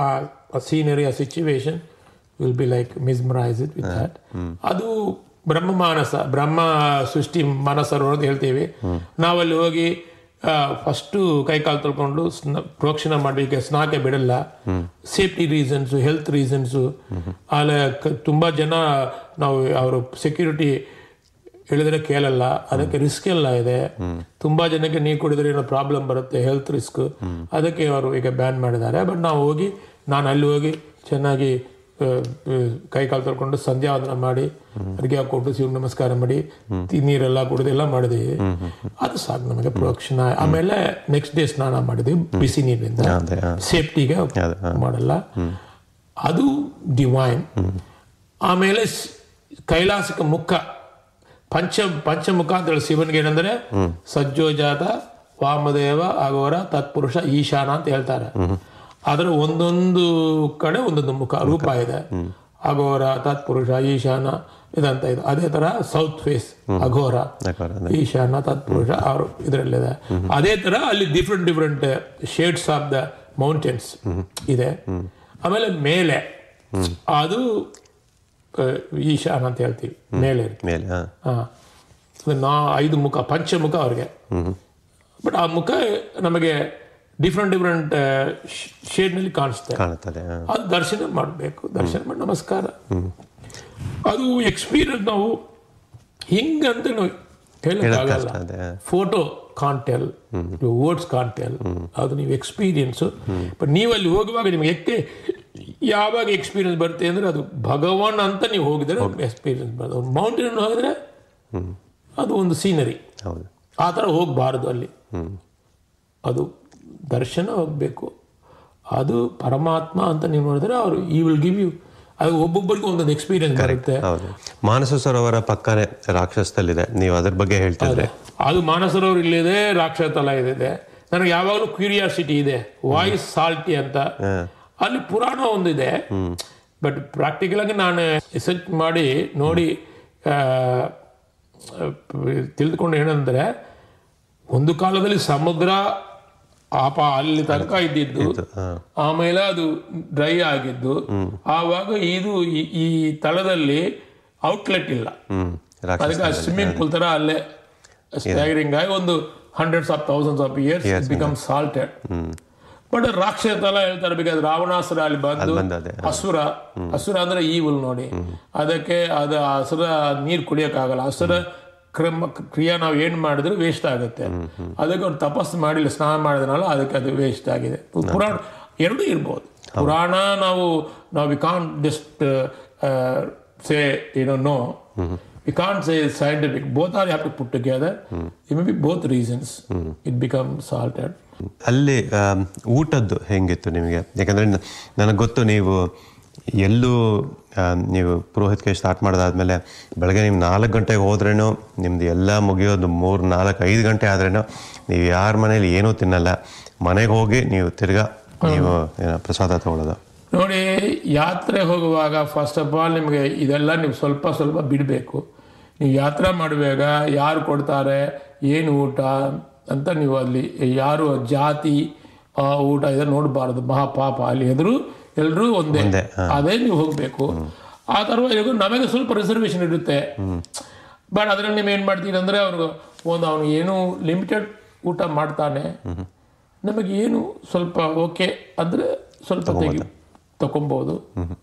Speaker 2: ಆ ಸೀನರಿ ಆ situation will be like mesmerise it with that ಅದು ಬ್ರಹ್ಮ ಮಾನಸ ಬ್ರಹ್ಮ ಸೃಷ್ಟಿ ಮಾನಸರು ಅಂತ ಹೇಳ್ತೀವಿ ನಾವಲ್ಲಿ ಹೋಗಿ ಫಸ್ಟು ಕೈಕಾಲು ತೊಳ್ಕೊಂಡು ಸ್ನ ಪ್ರೋಕ್ಷಣೆ ಮಾಡಲಿಕ್ಕೆ ಸ್ನಾಕೆ ಬಿಡಲ್ಲ ಸೇಫ್ಟಿ ರೀಸನ್ಸು ಹೆಲ್ತ್ ರೀಸನ್ಸು ಆಮೇಲೆ ಕ- ತುಂಬಾ ಜನ ನಾವು ಅವರು ಸೆಕ್ಯೂರಿಟಿ ಹೇಳಿದ್ರೆ ಕೇಳಲ್ಲ ಅದಕ್ಕೆ ರಿಸ್ಕ್ ಎಲ್ಲ ಇದೆ ತುಂಬಾ ಜನಕ್ಕೆ ನೀರು ಕುಡಿದ್ರೆ ಏನೋ ಪ್ರಾಬ್ಲಮ್ ಬರುತ್ತೆ ಹೆಲ್ತ್ ರಿಸ್ಕ್ ಅದಕ್ಕೆ ಅವರು ಈಗ ಬ್ಯಾನ್ ಮಾಡಿದ್ದಾರೆ ಬಟ್ ನಾವು ಹೋಗಿ ನಾನು ಅಲ್ಲಿ ಹೋಗಿ ಚೆನ್ನಾಗಿ ಆ, ಆ, ಕೈ ಕಾಲು ತೊಳ್ಕೊಂಡು ಸಂಧ್ಯಾ ವಂದನ ಮಾಡಿ ಅಡುಗೆ ಹಾಕೊಟ್ಟು ಶಿವ ನಮಸ್ಕಾರ ಮಾಡಿ ತಿ- ನೀರೆಲ್ಲ ಕುಡಿದು ಎಲ್ಲ ಮಾಡಿದ್ವಿ ಅದು ಸಾಕು ನಮಗೆ ಪ್ರೋಕ್ಷಣ ಆಮೇಲೆ ನೆಕ್ಸ್ಟ್ ಡೇ ಸ್ನಾನ ಮಾಡಿದ್ವಿ ಬಿಸಿ ನೀರಿನಿಂದ
Speaker 1: ಅದೇ ಹಾ.
Speaker 2: ಸೇಫ್ಟಿಗೆ
Speaker 1: ಅದೇ,
Speaker 2: ಮಾಡಲ್ಲ ಅದು ಡಿವೈನ್ ಆಮೇಲೆ ಸ್- ಕೈಲಾಸಕ ಮುಖ ಪಂಚ ಪಂಚಮುಖ ಅಂತ ಹೇಳಿ ಶಿವನಿಗೆ ಏನಂದ್ರೆ ಸಜ್ಜೋಜಾತ ವಾಮದೇವ ಅಗೋರ ತತ್ಪುರುಷ ಈಶಾನ ಅಂತ ಹೇಳ್ತಾರೆ ಅದರ ಒಂದೊಂದು ಕಡೆ ಒಂದೊಂದು ಮುಖ ರೂಪ ಇದೆ ಅಘೋರ ತತ್ಪುರುಷ ಈಶಾನ ಇದಂತ ಇದೆ ಅದೇ ತರ ಸೌತ್ ಫೇಸ್ ಅಘೋರ
Speaker 1: ಅಘೋರ,
Speaker 2: ಈಶಾನ ತತ್ಪುರುಷ ಅವರು ಇದರಲ್ಲಿದೆ ಅದೇ ತರ ಅಲ್ಲಿ different different shades of the mountains ಇದೆ ಆಮೇಲೆ ಮೇಲೆ ಅದು ಆ, ಈಶಾನ ಅಂತ ಹೇಳ್ತೀವಿ ಮೇಲೆ ಇರುತ್ತೆ.
Speaker 1: ಮೇಲೆ ಹಾ
Speaker 2: ಹಾ ಅದು ನಾ ಐದು ಮುಖ ಪಂಚಮುಖ ಅವ್ರಿಗೆ ಬಟ್ ಆ ಮುಖ ನಮಗೆ ಡಿಫ್ರೆಂಟ್ ಡಿಫ್ರೆಂಟ್ ಶೇಡ್ನಲ್ಲಿ ಕಾಣಿಸ್ತದೆ
Speaker 1: ಕಾಣುತ್ತದೆ ಹಾ.
Speaker 2: ಅದು ದರ್ಶನ ಮಾಡಬೇಕು ದರ್ಶನ ಮಾಡಿ ನಮಸ್ಕಾರ ಅದು ಎಕ್ಸ್ಪೀರಿಯನ್ಸ್ ನಾವು ಹಿಂಗಂತ ನಾವು ಹೇಳಕ್ಕಾಗಲ್ಲ
Speaker 1: ಅದೇ
Speaker 2: ಫೋಟೋ ಕಾಂಟೆಲ್ ವರ್ಡ್ಸ್ ಕಾಂಟೆಲ್ ಅದು ನೀವು ಎಕ್ಸ್ಪೀರಿಯನ್ಸ್ ಬಟ್ ನೀವು ಅಲ್ಲಿ ಹೋಗುವಾಗ ನಿಮಗೆ ಎಕ್ಕೆ ಯಾವಾಗ ಎಕ್ಸ್ಪೀರಿಯನ್ಸ್ ಬರುತ್ತೆ ಅಂದ್ರೆ ಅದು ಭಗವಾನ್ ಅಂತ ನೀವು ಹೋಗಿದ್ರೆ ಎಕ್ಸ್ಪೀರಿಯನ್ಸ್ ಬರುತ್ತೆ ಮೌಂಟೇನ್ ಹೋಗಿದ್ರೆ ಅದು ಒಂದು ಸೀನರಿ
Speaker 1: ಹೌದು
Speaker 2: ಆ ಥರ ಹೋಗಬಾರ್ದು ಅಲ್ಲಿ ಅದು ದರ್ಶನ ಹೋಗಬೇಕು ಅದು ಪರಮಾತ್ಮ ಅಂತ ನೀವು ನೋಡಿದ್ರೆ ಅವರು ಈ ವಿಲ್ ಗಿವ್ ಯು ಅದು ಒಬ್ಬೊಬ್ಬರಿಗೂ ಒಂದೊಂದು ಎಕ್ಸ್ಪೀರಿಯನ್ಸ್ ಬರುತ್ತೆ
Speaker 1: ಹೌದು ಮಾನಸ ಸರೋವರ ಪಕ್ಕನೆ ರಾಕ್ಷಸದಲ್ಲಿದೆ ನೀವು ಅದ್ರ ಬಗ್ಗೆ ಹೇಳ್ತಿದ್ರೆ
Speaker 2: ಅದು ಮಾನಸರೋವರ್ ಇಲ್ಲಿದೆ ರಾಕ್ಷತಲ ಇದೆ ನನಗೆ ಯಾವಾಗಲೂ ಕ್ಯೂರಿಯಾಸಿಟಿ ಇದೆ ವಾಯ್ಸ್ ಸಾಲ್ಟಿ ಅಂತ ಅಲ್ಲಿ ಪುರಾಣ ಒಂದಿದೆ ಬಟ್ ಪ್ರಾಕ್ಟಿಕಲ್ ಆಗಿ ನಾನು ರಿಸರ್ಚ್ ಮಾಡಿ ನೋಡಿ ಆ, ತಿಳಿದುಕೊಂಡು ಏನಂದ್ರೆ ಒಂದು ಕಾಲದಲ್ಲಿ ಸಮುದ್ರ ಆಪ ಅಲ್ಲಿ ತನಕ ಇದ್ದಿದ್ದು ಆಮೇಲೆ ಅದು ಡ್ರೈ ಆಗಿದ್ದು ಆವಾಗ ಇದು ಈ- ಈ ತಳದಲ್ಲಿ ಔಟ್ಲೆಟ್ ಇಲ್ಲ
Speaker 1: ಹ್ಮ್ ರಾಕ್ಷಸ
Speaker 2: ಅದಕ್ಕೆ ಸ್ವಿಮ್ಮಿಂಗ್ ಪೂಲ್ ತರ ಅಲ್ಲೇ ಸ್ಟ್ಯಾಗರಿಂಗ್ ಆಗಿ ಒಂದು hundreds of thousands of years become salted but Rakshas Tal ಹೇಳ್ತಾರೆ ಬೇಕಾದ್ರೆ ರಾವಣಾಸುರ ಅಲ್ಲಿ ಬಂದು
Speaker 1: ಬಂದು ಅದೇ
Speaker 2: ಅಸುರ ಅಸುರ ಅಂದ್ರೆ ಈವುಲ್ ನೋಡಿ ಅದಕ್ಕೆ ಅದು ಅಸುರ ನೀರು ಕುಡಿಯೋಕ್ಕಾಗಲ್ಲ ಅಸುರ ಕ್ರಮ ಕ್ರಿಯಾ ನಾವು ಏನ್ ಮಾಡಿದ್ರು ವೇಸ್ಟ್ ಆಗುತ್ತೆ ಅದಕ್ಕೆ ಅವ್ರು ತಪಸ್ಸು ಮಾಡಿಲ್ಲ ಸ್ನಾನ ಮಾಡಿದ್ನಲ್ಲ ಅದಕ್ಕೆ ಅದು ವೇಸ್ಟ್ ಆಗಿದೆ ಪುರಾಣ ಎರಡೂ ಇರ್ಬೋದು ಪುರಾಣ ನಾವು ನಾವು ವಿ ಕಾನ್ ಜಸ್ಟ್ ಸೇ ಏನೋ no We can't say it's scientific. Both are you have to put together. It may be both reasons. It becomes salted.
Speaker 1: ಅಲ್ಲಿ ಆಮ್, ಊಟದ್ದು ಹೆಂಗಿತ್ತು ನಿಮಗೆ ಯಾಕಂದರೆ ನನಗೆ ಗೊತ್ತು ನೀವು ಎಲ್ಲೂ ಆಮ್, ನೀವು ಪುರೋಹಿತ್ಗೆ ಸ್ಟಾರ್ಟ್ ಮಾಡೋದಾದ್ಮೇಲೆ ಬೆಳಗ್ಗೆ ನೀವು ನಾಲ್ಕು ಗಂಟೆಗೆ ಹೋದ್ರೇನು ನಿಮ್ದು ಎಲ್ಲ ಮುಗಿಯೋದು ಮೂರು ನಾಲ್ಕು ಐದು ಗಂಟೆ ಆದ್ರೇನು ನೀವು ಯಾರ ಮನೇಲಿ ಏನೂ ತಿನ್ನಲ್ಲ ಮನೆಗೆ ಹೋಗಿ ನೀವು ತಿರ್ಗಾ ನೀವು ಏನೋ ಪ್ರಸಾದ ತಗೊಳ್ಳೋದು
Speaker 2: ನೋಡಿ ಯಾತ್ರೆ ಹೋಗುವಾಗ ಫಸ್ಟ್ ಆಫ್ ಆಲ್ ನಿಮಗೆ ಇದೆಲ್ಲ ನೀವು ಸ್ವಲ್ಪ ಸ್ವಲ್ಪ ಬಿಡಬೇಕು ನೀವು ಯಾತ್ರೆ ಮಾಡುವಾಗ ಯಾರು ಕೊಡ್ತಾರೆ ಏನು ಊಟ ಅಂತ ನೀವು ಅಲ್ಲಿ ಯಾರು ಜಾತಿ ಆ, ಊಟ ಇದೆ ನೋಡಬಾರ್ದು ಮಹಾಪಾಪ ಅಲ್ಲಿ ಎದುರು ಎಲ್ಲರೂ ಒಂದೇ
Speaker 1: ಒಂದೇ,
Speaker 2: ಅದೇ ನೀವು ಹೋಗಬೇಕು ಆ ತರವಾಗಿ ನಮಗೆ ಸ್ವಲ್ಪ ರಿಸರ್ವೇಶನ್ ಇರುತ್ತೆ ಬಟ್ ಅದ್ರಲ್ಲಿ ನೀವು ಏನು ಮಾಡ್ತೀರಿ ಅಂದರೆ ಅವ್ರಿಗೆ ಒಂದು ಅವನು ಏನು ಲಿಮಿಟೆಡ್ ಊಟ ಮಾಡ್ತಾನೆ ನಮಗೆ ಏನು ಸ್ವಲ್ಪ ಓಕೆ ಅಂದರೆ ಸ್ವಲ್ಪ ತೆಗಿ ತಗೊಬೋದು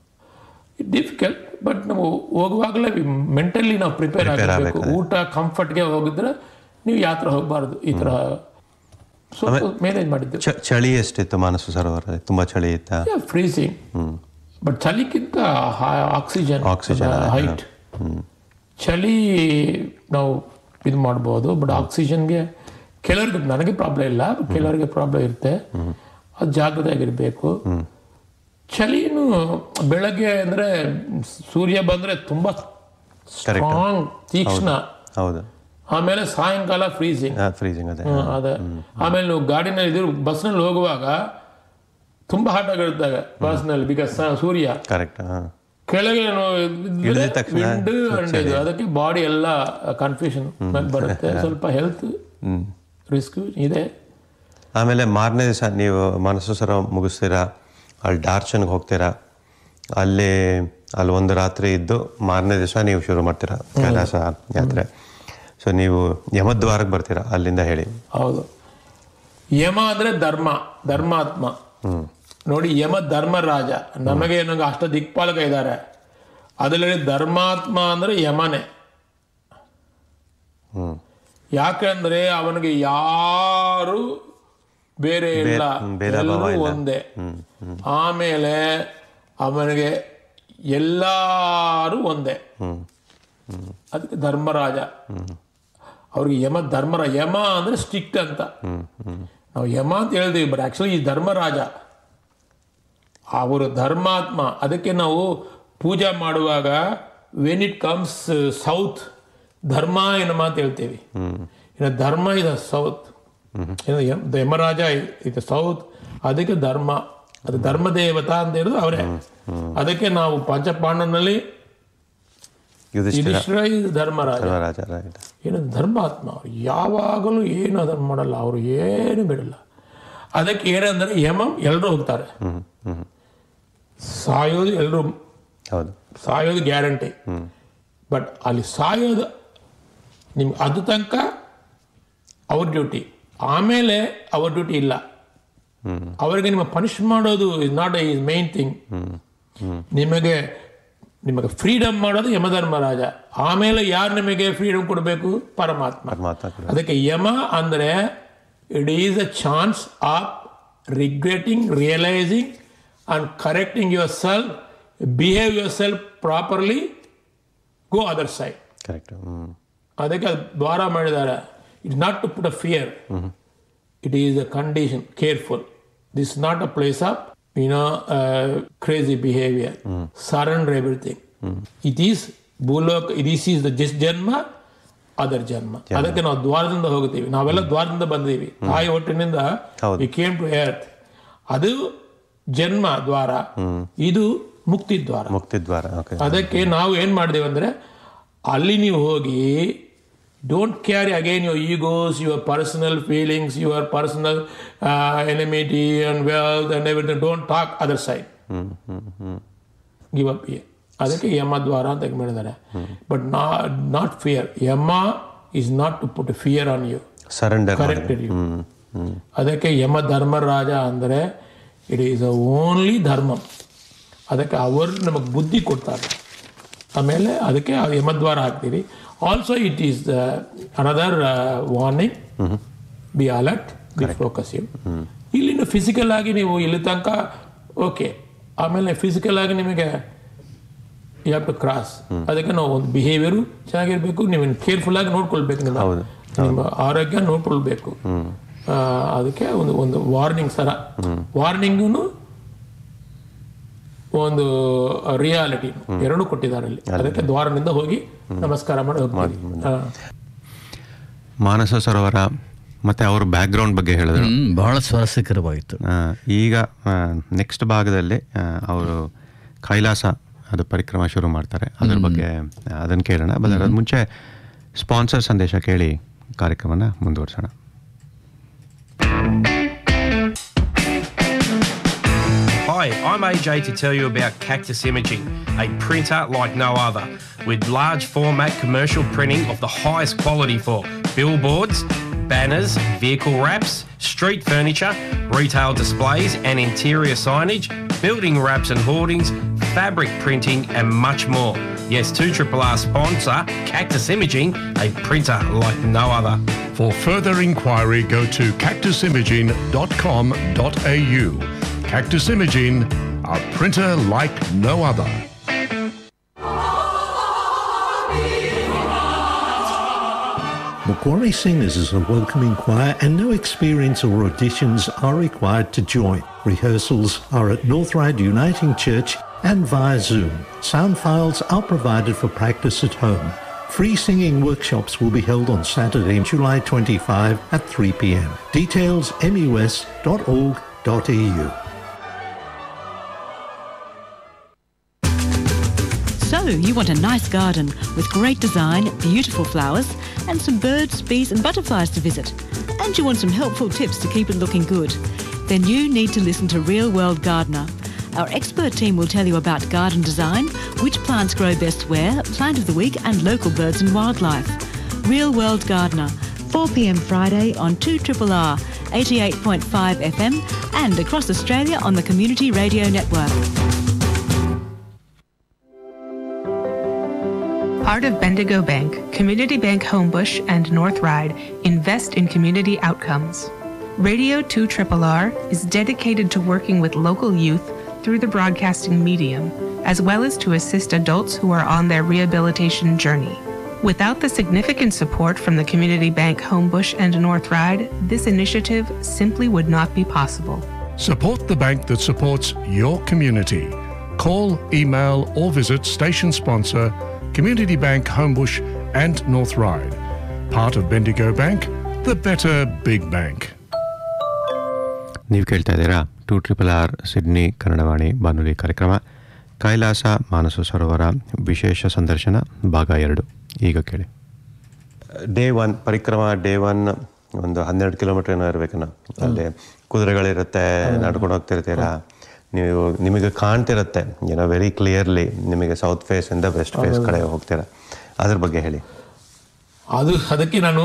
Speaker 2: ಡಿಫಿಕಲ್ಟ್ ಬಟ್ ನಾವು ಹೋಗುವಾಗಲೇ ಮೆಂಟಲಿ ನಾವು ಪ್ರಿಪೇರ್ ಆಗಬೇಕು ಊಟ ಕಂಫರ್ಟ್ಗೆ ಹೋಗಿದ್ರೆ ನೀವು ಯಾತ್ರೆ ಹೋಗಬಾರ್ದು ಈ ಥರ ಸ್ವಲ್ಪ ಮ್ಯಾನೇಜ್ ಮಾಡಿದ್ದು
Speaker 1: ಚ ಚಳಿ ಎಷ್ಟಿತ್ತು ಮಾನಸ ಸರೋವರ ತುಂಬ ಚಳಿ ಇತ್ತಾ
Speaker 2: ಫ್ರೀಸಿಂಗ್ ಬಟ್ ಚಳಿಗಿಂತ ಆಕ್ಸಿಜನ್
Speaker 1: Oxygen,
Speaker 2: ಹೈಟ್ ಚಳಿ ನಾವು ಇದು ಮಾಡ್ಬೋದು ಬಟ್ ಆಕ್ಸಿಜನ್ಗೆ ಕೆಲವ್ರಿಗೆ ನನಗೆ ಪ್ರಾಬ್ಲಮ್ ಇಲ್ಲ ಕೆಲವರಿಗೆ ಪ್ರಾಬ್ಲಮ್ ಇರುತ್ತೆ ಅದು ಜಾಗೃತಿಯಾಗಿರ್ಬೇಕು ಚಳಿನು ಬೆಳಗ್ಗೆ ಅಂದ್ರೆ ಸೂರ್ಯ ಬಂದ್ರೆ ತುಂಬಾ ಸ್ಟ್ರಾಂಗ್ ತೀಕ್ಷ್ಣ
Speaker 1: ಹೌದು
Speaker 2: ಆಮೇಲೆ ಸಾಯಂಕಾಲ ಫ್ರೀಸಿಂಗ್
Speaker 1: ಫ್ರೀಸಿಂಗ್ ಅದೇ
Speaker 2: ಅದೇ ಆಮೇಲೆ ನೀವು ಗಾಡಿನಲ್ಲಿ ಇದ್ರ ಬಸ್ನಲ್ಲಿ ಹೋಗುವಾಗ ತುಂಬಾ ಹಾಟ್ ಆಗಿರುತ್ತೆ ಬಸ್ನಲ್ಲಿ ಬಿಕಾಸ್ ಸೂರ್ಯ
Speaker 1: ಕರೆಕ್ಟ್ ಹಾಂ
Speaker 2: ಕೆಳಗೆ
Speaker 1: ಇಳಿದ ತಕ್ಷಣ
Speaker 2: ವಿಂಡ್ ಅಂಡ್ ಇದು ಅದಕ್ಕೆ ಬಾಡಿ ಎಲ್ಲ ಕನ್ಫ್ಯೂಷನ್ ಬರುತ್ತೆ ಸ್ವಲ್ಪ ಹೆಲ್ತ್ ರಿಸ್ಕ್ ಇದೆ
Speaker 1: ಆಮೇಲೆ ಮಾರನೇ ದಿವಸ ನೀವು ಮನಸ್ಸು ಸರ ಮುಗಿಸ್ತೀರಾ ಅಲ್ಲಿ ಡಾರ್ಚನ್ಗೆ ಹೋಗ್ತೀರಾ ಅಲ್ಲಿ ಅಲ್ಲಿ ಒಂದು ರಾತ್ರಿ ಇದ್ದು ಮಾರನೇ ದಿವಸ ನೀವು ಶುರು ಮಾಡ್ತೀರಾ ಕೈಲಾಸ ಯಾತ್ರೆ ಸೊ ನೀವು ಯಮದ್ವಾರಕ್ಕೆ ಬರ್ತೀರಾ ಅಲ್ಲಿಂದ ಹೇಳಿ
Speaker 2: ಹೌದು ಯಮ ಅಂದ್ರೆ ಧರ್ಮ ಧರ್ಮಾತ್ಮ ನೋಡಿ ಯಮ ಧರ್ಮರಾಜ ನಮಗೆ ಏನಂಗ ಅಷ್ಟ ದಿಕ್ಪಾಲಕ ಇದ್ದಾರೆ ಅದರಲ್ಲಿ ಧರ್ಮಾತ್ಮ ಅಂದ್ರೆ ಯಮನೆ
Speaker 1: ಹ್ಞೂ
Speaker 2: ಯಾಕಂದ್ರೆ ಅವನಿಗೆ ಯಾರು ಬೇರೆ ಇಲ್ಲ
Speaker 1: ಭೇದ ಭಾವ
Speaker 2: ಎಲ್ಲರೂ
Speaker 1: ಇಲ್ಲ.
Speaker 2: ಒಂದೇ ಆಮೇಲೆ ಅವನಿಗೆ ಎಲ್ಲಾರು ಒಂದೇ ಅದಕ್ಕೆ ಧರ್ಮರಾಜ ಅವ್ರಿಗೆ ಯಮ ಧರ್ಮರ ಯಮ ಅಂದ್ರೆ ಸ್ಟ್ರಿಕ್ಟ್ ಅಂತ ನಾವು ಯಮ ಅಂತ ಹೇಳ್ತೀವಿ ಬಟ್ ಆಕ್ಚುಲಿ ಈ ಧರ್ಮರಾಜ ಅವರು ಧರ್ಮಾತ್ಮ ಅದಕ್ಕೆ ನಾವು ಪೂಜೆ ಮಾಡುವಾಗ ವೆನ್ ಇಟ್ ಕಮ್ಸ್ ಸೌತ್ ಧರ್ಮ ಎನ್ನುವ ಅಂತ ಹೇಳ್ತೀವಿ ಇನ್ನು ಧರ್ಮ ಇದೆ ಸೌತ್ ಯಮರಾಜ ಇದು ಸೌತ್ ಅದಕ್ಕೆ ಧರ್ಮ ಅದು ಧರ್ಮ ದೇವತಾ ಅಂತ ಹೇಳಿದ್ರೆ ಅವರೇ ಅದಕ್ಕೆ ನಾವು ಪಂಚಪಾಂಡವನಲ್ಲಿ
Speaker 1: ಯುಧಿಷ್ಠಿರ
Speaker 2: ಯುಧಿಷ್ಠಿರ ಇದು ಧರ್ಮರಾಜ
Speaker 1: ರಾಜ ರೈಟ್
Speaker 2: ಏನು ಧರ್ಮಾತ್ಮ ಅವ್ರು ಯಾವಾಗಲೂ ಏನು ಅದನ್ನು ಮಾಡಲ್ಲ ಅವರು ಏನು ಬಿಡಲ್ಲ ಅದಕ್ಕೆ ಏನಂದ್ರೆ ಯಮಂ ಎಲ್ಲರೂ ಹೋಗ್ತಾರೆ
Speaker 1: ಹ್ಞೂ ಹ್ಞೂ
Speaker 2: ಸಾಯೋದು ಎಲ್ಲರೂ
Speaker 1: ಹೌದು
Speaker 2: ಸಾಯೋದು ಗ್ಯಾರಂಟಿ ಬಟ್ ಅಲ್ಲಿ ಸಾಯೋದು ನಿಮ್ಗೆ ಅದು ತನಕ ಅವ್ರ ಡ್ಯೂಟಿ ಆಮೇಲೆ ಅವ್ರ ಡ್ಯೂಟಿ ಇಲ್ಲ ಅವರಿಗೆ ನಿಮ್ಮ ಪನಿಷ್ ಮಾಡೋದು is not is main thing ನಿಮಗೆ ನಿಮಗೆ ಫ್ರೀಡಮ್ ಮಾಡೋದು ಯಮಧರ್ಮರಾಜ ಆಮೇಲೆ ಯಾರು ನಿಮಗೆ ಫ್ರೀಡಮ್ ಕೊಡಬೇಕು ಪರಮಾತ್ಮ
Speaker 1: ಪರಮಾತ್ಮ ಕೂಡ
Speaker 2: ಅದಕ್ಕೆ ಯಮ ಅಂದ್ರೆ it is a chance of regretting realising and correcting yourself behave yourself properly go other side
Speaker 1: correct hmm
Speaker 2: ಅದಕ್ಕೆ ಅದು ದ್ವಾರ ಮಾಡಿದ್ದಾರೆ it's not to put a fear it is a condition careful this not a place of you know crazy behaviour surrender everything it is ಭೂಲೋಕ this is the just ಜನ್ಮ other ಜನ್ಮ ಅದಕ್ಕೆ ನಾವು ದ್ವಾರದಿಂದ ಹೋಗ್ತೀವಿ ನಾವೆಲ್ಲ ದ್ವಾರದಿಂದ ಬಂದೀವಿ ತಾಯಿ ಒಟ್ಟಿನಿಂದ
Speaker 1: ಹೌದು.
Speaker 2: ವಿ ಕೇಮ್ ಟು ಎರ್ತ್ ಅದು ಜನ್ಮ ದ್ವಾರ ಇದು ಮುಕ್ತಿ ದ್ವಾರ
Speaker 1: ಮುಕ್ತಿದ್ವಾರ ಓಕೆ
Speaker 2: ಅದಕ್ಕೆ ನಾವು ಏನ್ ಮಾಡಿದೇವೆ ಅಂದ್ರೆ ಅಲ್ಲಿ ನೀವು ಹೋಗಿ don't carry again your egos your personal feelings your personal enmity and wealth and everything don't talk other side
Speaker 1: hmm hmm ಹ್ಞೂ
Speaker 2: ಗಿವ್ ಅಪ್ ಅದಕ್ಕೆ ಯಮ ದ್ವಾರ ಅಂತ ಮಾಡಿದ್ದಾರೆ but not fear Yama is not to put fear on you
Speaker 1: surrender
Speaker 2: corrected you
Speaker 1: hmm hmm
Speaker 2: ಅದಕ್ಕೆ ಯಮ ಧರ್ಮರಾಜ ಅಂದರೆ it is a only ಧರ್ಮ ಅದಕ್ಕೆ ಅವರು ನಮಗೆ ಬುದ್ಧಿ ಕೊಡ್ತಾರೆ ಆಮೇಲೆ ಅದಕ್ಕೆ ಆ ಯಮದ್ವಾರ ಹಾಕ್ತೀವಿ also it is another warning be alert be focus you ಇಲ್ಲಿನ ಫಿಸಿಕಲ್ ಆಗಿ ನೀವು ಇಲ್ಲಿ ತನಕ ಓಕೆ ಆಮೇಲೆ ಫಿಸಿಕಲ್ ಆಗಿ ನಿಮಗೆ ಯು ಹ್ಯಾವ್ ಟು ಕ್ರಾಸ್ ಅದಕ್ಕೆ ನಾವು ಒಂದು ಬಿಹೇವಿಯರು ಚೆನ್ನಾಗಿರ್ಬೇಕು ನೀವು ಕೇರ್ಫುಲ್ ಆಗಿ ನೋಡ್ಕೊಳ್ಬೇಕು ನಿಮ್ಮ
Speaker 1: ಹೌದು.
Speaker 2: ನಿಮ್ಮ ಆರೋಗ್ಯ ನೋಡ್ಕೊಳ್ಬೇಕು ಆ, ಅದಕ್ಕೆ ಒಂದು ಒಂದು ವಾರ್ನಿಂಗ್ ಸರ ವಾರ್ನಿಂಗು ಒಂದು ರಿಯಾಲಿಟಿ ಎರಡು ಕೊಟ್ಟಿದ್ದಾರೆ ಅಲ್ಲಿ ಅದಕ್ಕೆ ದ್ವಾರದಿಂದ ಹೋಗಿ ನಮಸ್ಕಾರ ಮಾಡಿ ಹೋಗ್ತೀವಿ ಆ.
Speaker 1: ಮಾನಸ ಸರೋವರ ಮತ್ತೆ ಅವ್ರ ಬ್ಯಾಕ್ಗ್ರೌಂಡ್ ಬಗ್ಗೆ ಹೇಳಿದ್ರು
Speaker 3: ಹ್ಮ್, ಬಹಳ ಸ್ವಾರಸ್ಯಕರವಾಯಿತು
Speaker 1: ಆ, ಈಗ ನೆಕ್ಸ್ಟ್ ಭಾಗದಲ್ಲಿ ಅವರು ಕೈಲಾಸ ಅದು ಪರಿಕ್ರಮ ಶುರು ಮಾಡ್ತಾರೆ ಅದ್ರ ಬಗ್ಗೆ ಅದನ್ನು ಕೇಳೋಣ ಬಟ್ ಅದ್ರ ಮುಂಚೆ ಸ್ಪಾನ್ಸರ್ ಸಂದೇಶ ಕೇಳಿ ಕಾರ್ಯಕ್ರಮನ ಮುಂದುವರ್ಸೋಣ
Speaker 4: Hi, I'm AJ to tell you about Cactus Imaging, a printer like no other, with large format commercial printing of the highest quality for billboards, banners, vehicle wraps, street furniture, retail displays and interior signage, building wraps and hoardings, fabric printing, and much more. Yes, 2RRR sponsor Cactus Imaging, a printer like no other.
Speaker 5: For further inquiry, go to cactusimaging.com.au. Cactus Imaging, a printer like no other.
Speaker 6: Macquarie Singers is a welcoming choir and no experience or auditions are required to join. Rehearsals are at North Ryde Uniting Church and via Zoom. Sound files are provided for practice at home. Free singing workshops will be held on Saturday, July 25 at 3 p.m. Details mus.org.au.
Speaker 7: So, you want a nice garden with great design, beautiful flowers, and some birds, bees, and butterflies to visit. And you want some helpful tips to keep it looking good. Then you need to listen to Real World Gardener. Our expert team will tell you about garden design, which plants grow best where, plant of the week, and local birds and wildlife. Real World Gardener, 4 p.m. Friday on 2 R 88.5 FM and across Australia on the Community Radio Network.
Speaker 8: Part of Bendigo Bank, Community Bank Homebush, and North Ride invest in community outcomes. Radio 2 R is dedicated to working with local youth through the broadcasting medium, as well as to assist adults who are on their rehabilitation journey. Without the significant support from the Community Bank Homebush and North Ride, this initiative simply would not be possible.
Speaker 5: Support the bank that supports your community. Call, email, or visit station sponsor Community Bank Homebush and North Ride. Part of Bendigo Bank, the better big bank.
Speaker 1: ನೀವು ಕೇಳ್ತಾ ಇದ್ದೀರಾ two triple R Sydney Kannadavani ಬಾನುಲಿ ಕಾರ್ಯಕ್ರಮ ಕೈಲಾಸ ಮಾನಸ ಸರೋವರ ವಿಶೇಷ ಸಂದರ್ಶನ ಭಾಗ ಎರಡು ಈಗ ಕೇಳಿ ಡೇ ಒನ್ ಪರಿಕ್ರಮ ಡೇ ಒನ್ ಒಂದು ಹನ್ನೆರಡು ಕಿಲೋಮೀಟರ್ ಏನೋ ಇರ್ಬೇಕನ್ನ ಅಲ್ಲಿ ಕುದುರೆಗಳಿರುತ್ತೆ ನಡ್ಕೊಂಡು ಹೋಗ್ತಿರ್ತೀರಾ ನೀವು ನಿಮಗೆ ಕಾಣ್ತಿರುತ್ತೆ ಏನೋ ವೆರಿ ಕ್ಲಿಯರ್ಲಿ ನಿಮಗೆ ಸೌತ್ ಫೇಸ್ ಇಂದ ವೆಸ್ಟ್ ಫೇಸ್ ಕಡೆ ಹೋಗ್ತೀರಾ ಅದ್ರ ಬಗ್ಗೆ ಹೇಳಿ
Speaker 2: ಅದು ಅದಕ್ಕೆ ನಾನು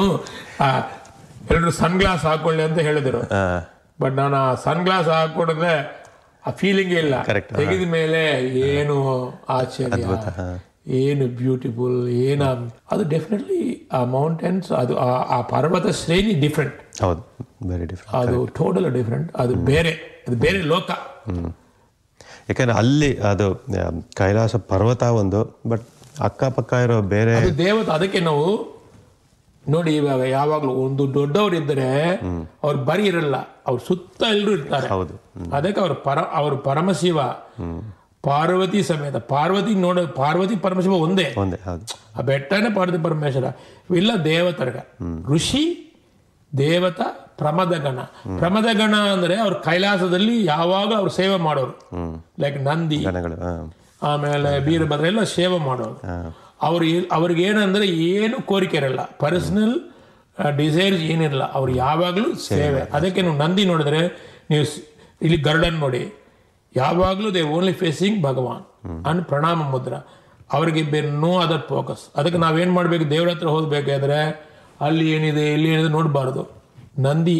Speaker 2: ಎಲ್ಲರೂ ಸನ್ ಗ್ಲಾಸ್ ಹಾಕೊಳ್ಳಿ ಅಂತ ಹೇಳಿದ್ರು ಬಟ್ ನಾನು ಆ ಸನ್ ಗ್ಲಾಸ್ ಹಾಕೊಡಿದ್ರೆ ಆ ಫೀಲಿಂಗ್ ಇಲ್ಲ
Speaker 1: Correct, ಹಾ.
Speaker 2: ತೆಗೆದ ಮೇಲೆ ಏನು ಆಶ್ಚರ್ಯ ಏನು ಬ್ಯೂಟಿಫುಲ್ ಏನ ಅದು ಡೆಫಿನೆಟ್ಲಿ ಆ ಮೌಂಟೇನ್ಸ್ ಅದು ಆ- ಆ ಪರ್ವತ ಶ್ರೇಣಿ ಡಿಫ್ರೆಂಟ್
Speaker 1: ಹೌದು ವೆರಿ ಡಿಫ್ರೆಂಟ್
Speaker 2: ಅದು ಟೋಟಲ್ ಡಿಫ್ರೆಂಟ್ ಅದು ಬೇರೆ ಅದು ಬೇರೆ ಲೋಕ
Speaker 1: ಯಾಕಂದ್ರೆ ಅಲ್ಲಿ ಅದು ಆ, ಕೈಲಾಸ ಪರ್ವತ ಒಂದು ಬಟ್ ಅಕ್ಕಪಕ್ಕ ಇರೋ ಬೇರೆ
Speaker 2: ಅದು ದೇವತೆ ಅದಕ್ಕೆ ನಾವು ನೋಡಿ ಇವಾಗ ಯಾವಾಗ್ಲೂ ಒಂದು ದೊಡ್ಡವರು ಇದ್ದರೆ ಅವ್ರು ಬರಿ ಇರಲ್ಲ ಅವ್ರ ಸುತ್ತ ಎಲ್ಲರೂ ಇರ್ತಾರೆ
Speaker 1: ಹೌದು.
Speaker 2: ಅದಕ್ಕೆ ಅವ್ರ ಪರ ಅವ್ರ ಪರಮಶಿವ ಪಾರ್ವತಿ ಸಮೇತ ಪಾರ್ವತಿ ನೋಡ ಪಾರ್ವತಿ ಪರಮಶಿವ ಒಂದೇ
Speaker 1: ಒಂದೇ ಹೌದು
Speaker 2: ಆ ಬೆಟ್ಟನೇ ಪಾರ್ವತಿ ಪರಮೇಶ್ವರ ಇವೆಲ್ಲ ದೇವತರ್ಗ ಋಷಿ ದೇವತ ಪ್ರಮದಗಣ ಪ್ರಮದಗಣ ಅಂದ್ರೆ ಅವ್ರ ಕೈಲಾಸದಲ್ಲಿ ಯಾವಾಗ ಅವ್ರು ಸೇವೆ ಮಾಡೋರು ಲೈಕ್ ನಂದಿ
Speaker 1: ಗಣಗಳು ಹಾ.
Speaker 2: ಆಮೇಲೆ ವೀರಭದ್ರ ಎಲ್ಲ ಸೇವೆ ಮಾಡೋರು ಅವ್ರು ಅವ್ರಿಗೆ ಏನಂದ್ರೆ ಏನು ಕೋರಿಕೆ ಇರಲ್ಲ ಪರ್ಸನಲ್ ಡಿಸೈರ್ಸ್ ಏನಿರಲ್ಲ ಅವ್ರು ಯಾವಾಗಲೂ ಸೇವೆ ಅದಕ್ಕೆ ನೀವು ನಂದಿ ನೋಡಿದ್ರೆ ನೀವು ಸ್- ಇಲ್ಲಿ ಗರುಡನ್ ನೋಡಿ ಯಾವಾಗಲೂ ದೇ ಓನ್ಲಿ ಫೇಸಿಂಗ್ ಭಗವಾನ್ ಅಂಡ್ ಪ್ರಣಾಮ ಮುದ್ರ ಅವರಿಗೆ ಬೇರೆ ನೋ ಅದರ್ ಫೋಕಸ್ ಅದಕ್ಕೆ ನಾವೇನ್ ಮಾಡ್ಬೇಕು ದೇವ್ರ ಹತ್ರ ಹೋಗ್ಬೇಕಾದ್ರೆ ಅಲ್ಲಿ ಏನಿದೆ ಇಲ್ಲಿ ಏನಿದೆ ನೋಡಬಾರ್ದು ನಂದಿ